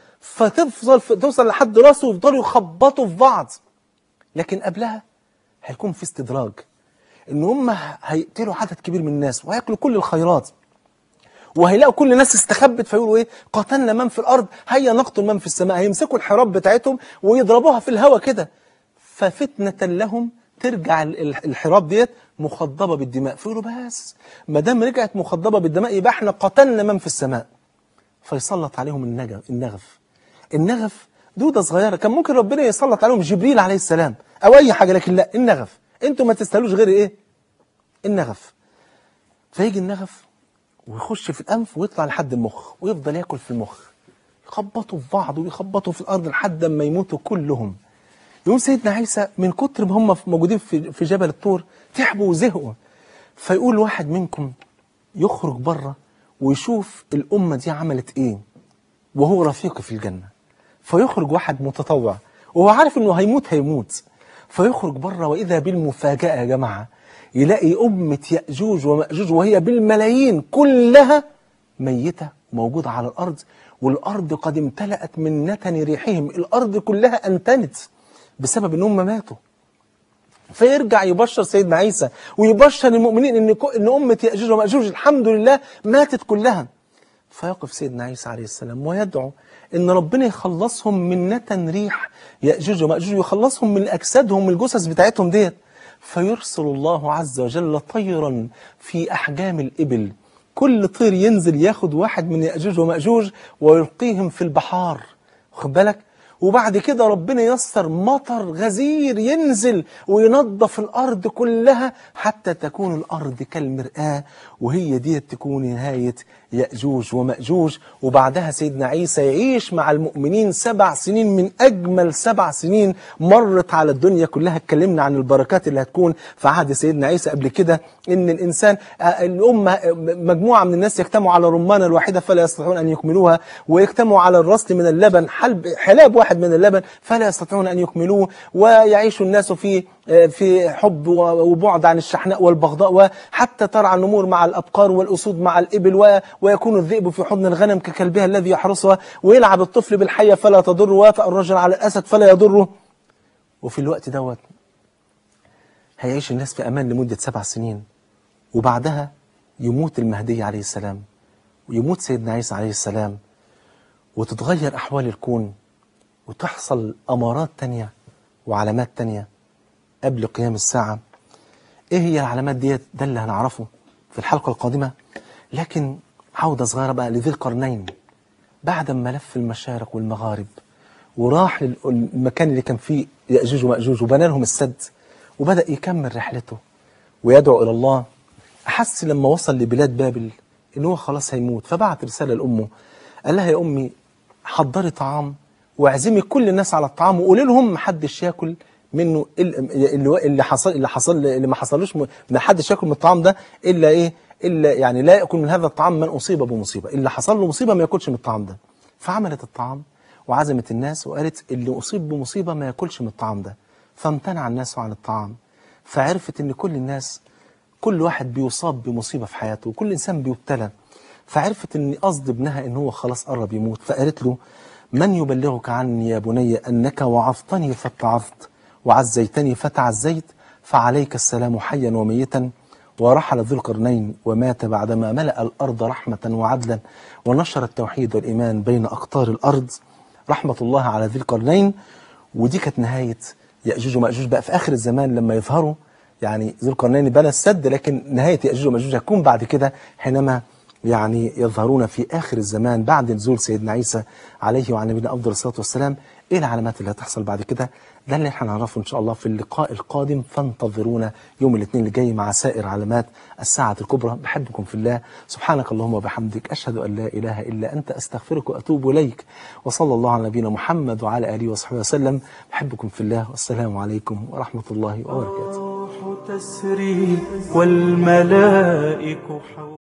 فتفضل توصل لحد راسه ويفضلوا يخبطوا في بعض لكن قبلها هيكون في استدراج ان هم هيقتلوا عدد كبير من الناس وهياكلوا كل الخيرات وهيلاقوا كل الناس استخبت فيقولوا ايه قتلنا من في الارض هيا نقتل من في السماء هيمسكوا الحراب بتاعتهم ويضربوها في الهواء كده ففتنة لهم ترجع ال- ال- الحراب ديت مخضبة بالدماء فيقولوا بس ما دام رجعت مخضبة بالدماء يبقى احنا قتلنا من في السماء فيسلط عليهم النجف النغف النغف دودة صغيرة كان ممكن ربنا يسلط عليهم جبريل عليه السلام أو أي حاجة لكن لا النغف أنتوا ما تستاهلوش غير إيه النغف فيجي النغف ويخش في الأنف ويطلع لحد المخ ويفضل ياكل في المخ يخبطوا في بعض ويخبطوا في الأرض لحد ما يموتوا كلهم يقوم سيدنا عيسى من كتر ما هم موجودين في في جبل الطور تعبوا وزهقوا فيقول واحد منكم يخرج بره ويشوف الأمة دي عملت إيه وهو رفيقي في الجنة فيخرج واحد متطوع وهو عارف انه هيموت هيموت فيخرج بره واذا بالمفاجأة يا جماعة يلاقي أمة يأجوج ومأجوج وهي بالملايين كلها ميتة موجودة على الأرض والأرض قد امتلأت من نتن ريحهم الأرض كلها أنتنت بسبب أنهم ماتوا فيرجع يبشر سيدنا عيسى ويبشر المؤمنين ان كو- ان امه ياجوج وماجوج الحمد لله ماتت كلها فيقف سيدنا عيسى عليه السلام ويدعو ان ربنا يخلصهم من نتن ريح ياجوج وماجوج ويخلصهم من اجسادهم من الجثث بتاعتهم ديت فيرسل الله عز وجل طيرا في احجام الابل كل طير ينزل ياخد واحد من ياجوج وماجوج ويلقيهم في البحار واخد بالك وبعد كده ربنا يسر مطر غزير ينزل وينظف الأرض كلها حتى تكون الأرض كالمرآة وهي دي تكون نهاية يأجوج ومأجوج وبعدها سيدنا عيسى يعيش مع المؤمنين سبع سنين من أجمل سبع سنين مرت على الدنيا كلها اتكلمنا عن البركات اللي هتكون في عهد سيدنا عيسى قبل كده إن الإنسان آه، الأمة آه، مجموعة من الناس يجتمعوا على رمانة الواحدة فلا يستطيعون أن يكملوها ويجتمعوا على الرسل من اللبن حلب حلاب واحد من اللبن فلا يستطيعون أن يكملوه ويعيش الناس في في حب وبعد عن الشحناء والبغضاء وحتى ترعى النمور مع الأبقار والأسود مع الإبل و- ويكون الذئب في حضن الغنم ككلبها الذي يحرسها ويلعب الطفل بالحية فلا تضره ويطأ الرجل على الأسد فلا يضره وفي الوقت دوت هيعيش الناس في أمان لمدة سبع سنين وبعدها يموت المهدي عليه السلام ويموت سيدنا عيسى عليه السلام وتتغير أحوال الكون وتحصل أمارات تانية وعلامات تانية قبل قيام الساعة إيه هي العلامات ديت ده اللي هنعرفه في الحلقة القادمة لكن عودة صغيرة بقى لذي القرنين بعد ما لف المشارق والمغارب وراح للمكان اللي كان فيه يأجوج ومأجوج وبنى لهم السد وبدأ يكمل رحلته ويدعو إلى الله أحس لما وصل لبلاد بابل إن هو خلاص هيموت فبعت رسالة لأمه قال لها يا أمي حضري طعام واعزمي كل الناس على الطعام وقولي لهم محدش ياكل منه ال- اللي اللي حصل اللي حصل اللي ما حصلوش م- ما حدش ياكل من الطعام ده الا ايه الا يعني لا ياكل من هذا الطعام من اصيب بمصيبه اللي حصل له مصيبه ما ياكلش من الطعام ده فعملت الطعام وعزمت الناس وقالت اللي اصيب بمصيبه ما ياكلش من الطعام ده فامتنع الناس عن الطعام فعرفت ان كل الناس كل واحد بيصاب بمصيبه في حياته وكل انسان بيبتلى فعرفت ان قصد ابنها ان هو خلاص قرب يموت فقالت له من يبلغك عني يا بني انك وعظتني فاتعظت وعزيتني فتعزيت فعليك السلام حيا وميتا ورحل ذو القرنين ومات بعدما ملأ الأرض رحمة وعدلا ونشر التوحيد والإيمان بين أقطار الأرض رحمة الله على ذي القرنين ودي كانت نهاية يأجوج ومأجوج بقى في آخر الزمان لما يظهروا يعني ذو القرنين بنى السد لكن نهاية يأجوج ومأجوج هتكون بعد كده حينما يعني يظهرون في آخر الزمان بعد نزول سيدنا عيسى عليه وعلى نبينا أفضل الصلاة والسلام إيه العلامات اللي هتحصل بعد كده ده اللي احنا هنعرفه إن شاء الله في اللقاء القادم فانتظرونا يوم الاثنين اللي جاي مع سائر علامات الساعة الكبرى بحبكم في الله سبحانك اللهم وبحمدك أشهد أن لا إله إلا أنت أستغفرك وأتوب إليك وصلى الله على نبينا محمد وعلى آله وصحبه وسلم بحبكم في الله والسلام عليكم ورحمة الله وبركاته الروح تسري والملائك حول